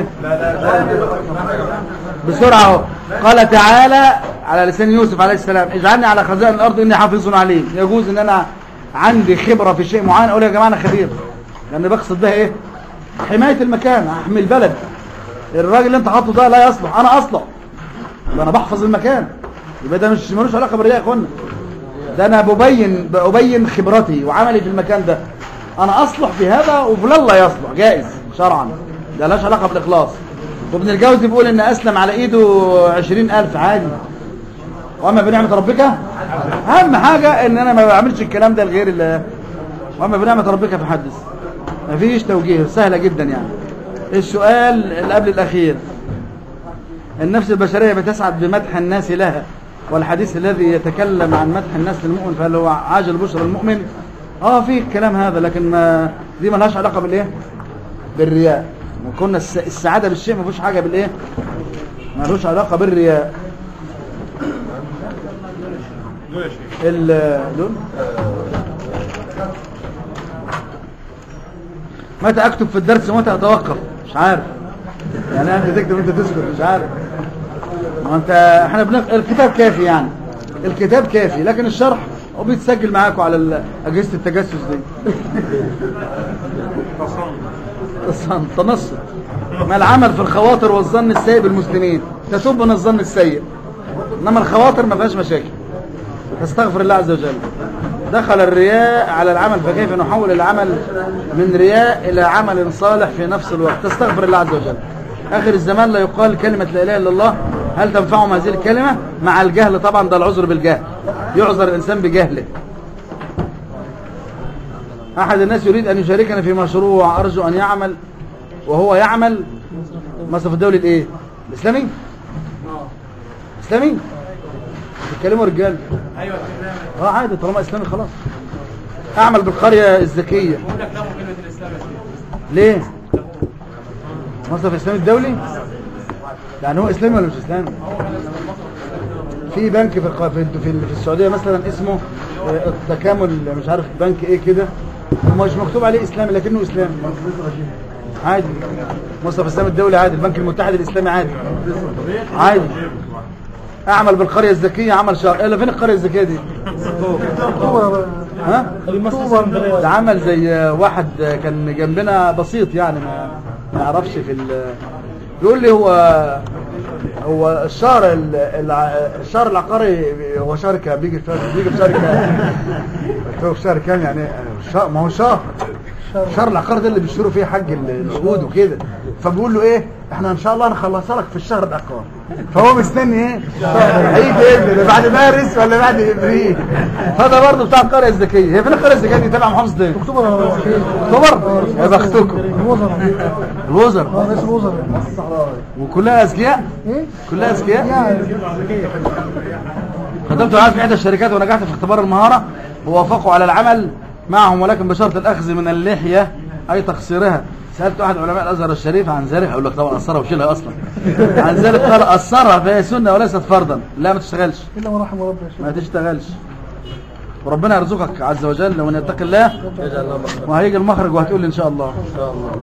بسرعة اهو قال تعالى على لسان يوسف عليه السلام اجعلني على خزائن الارض اني حافظ عليم يجوز ان انا عندي خبرة في شيء معين اقول يا جماعة انا خبير لان بقصد ده ايه حماية المكان احمي البلد الراجل اللي انت حاطه ده لا يصلح انا اصلح يبقى انا بحفظ المكان يبقى ده مش ملوش علاقة بالرياء يا اخوانا ده انا ببين ببين خبرتي وعملي في المكان ده انا اصلح في هذا وفلان لا يصلح جائز شرعا ده لهاش علاقة بالاخلاص وابن الجوزي بيقول ان اسلم على ايده عشرين الف عادي واما بنعمة ربك اهم حاجة ان انا ما بعملش الكلام ده لغير الله واما بنعمة ربك فحدث مفيش توجيه سهلة جدا يعني السؤال اللي قبل الأخير النفس البشرية بتسعد بمدح الناس لها والحديث الذي يتكلم عن مدح الناس للمؤمن فهل هو عاجل بشرى المؤمن اه في الكلام هذا لكن ما دي ملهاش علاقة بالايه بالرياء وكنا الس- السعادة بالشيء ما فيش حاجة بالايه ملوش علاقة بالرياء دول يا شيخ ال- دول متى اكتب في الدرس ومتى اتوقف مش عارف يعني انت تكتب انت تسكت مش عارف ما انت احنا بنق... الكتاب كافي يعني الكتاب كافي لكن الشرح هو بيتسجل معاكم على ال- اجهزه التجسس دي تصن- تنصت ما العمل في الخواطر والظن السيء بالمسلمين تتوب من الظن السيء انما الخواطر ما فيهاش مشاكل تستغفر الله عز وجل دخل الرياء على العمل فكيف نحول العمل من رياء إلى عمل صالح في نفس الوقت تستغفر الله عز وجل آخر الزمان لا يقال كلمة لا إله إلا الله هل تنفعهم هذه الكلمة مع الجهل طبعا ده العذر بالجهل يعذر الإنسان بجهله أحد الناس يريد أن يشاركنا في مشروع أرجو أن يعمل وهو يعمل مصرف الدولي الإيه؟ الإسلامي؟ إسلامي؟ بيتكلموا رجال ايوه اه عادي طالما اسلامي خلاص اعمل بالقريه الذكيه بقول لك لا كلمه الاسلام يا شيخ ليه مصرف الاسلامي الدولي يعني هو اسلامي ولا مش اسلامي في بنك في الق- في في في السعوديه مثلا اسمه آه، التكامل مش عارف بنك ايه كده ومش مكتوب عليه اسلامي لكنه اسلامي عادي مصرف الاسلامي الدولي عادي البنك المتحد الاسلامي عادي عادي اعمل بالقريه الذكيه عمل شهر الا فين القريه الذكيه دي ها ده عمل زي واحد كان جنبنا بسيط يعني ما ما يعرفش في ال بيقول لي هو هو الشهر ال- الع- الشهر العقاري هو شهر كام بيجي في بيجي في شهر كام قلت له في شهر كام يعني شهر ما هو شهر شهر العقار ده اللي بيشتروا فيه حج ال- العقود وكده فبيقول له ايه احنا ان شاء الله هنخلصها لك في الشهر العقار فهو مستني ايه هيجي امتى ده بعد مارس ولا بعد ابريل هذا برضه بتاع القريه الذكيه هي فين القريه الذكيه دي تبع محافظه ايه اكتوبر اكتوبر يا بختكم الوزراء الوزراء رئيس الوزراء وكلها اذكياء كلها اذكياء خدمت معاهم في احدى الشركات ونجحت في اختبار المهاره ووافقوا على العمل معهم ولكن بشرط الاخذ من اللحيه اي تقصيرها سالت احد علماء الازهر الشريف عن ذلك اقول لك طبعا قصرها وشيلها اصلا عن ذلك قال قصرها فهي سنه وليست فرضا لا ما تشتغلش الا ما رحم ربي يا شيخ ما تشتغلش وربنا يرزقك عز وجل ومن يتق الله وهيجي المخرج وهتقول لي ان شاء الله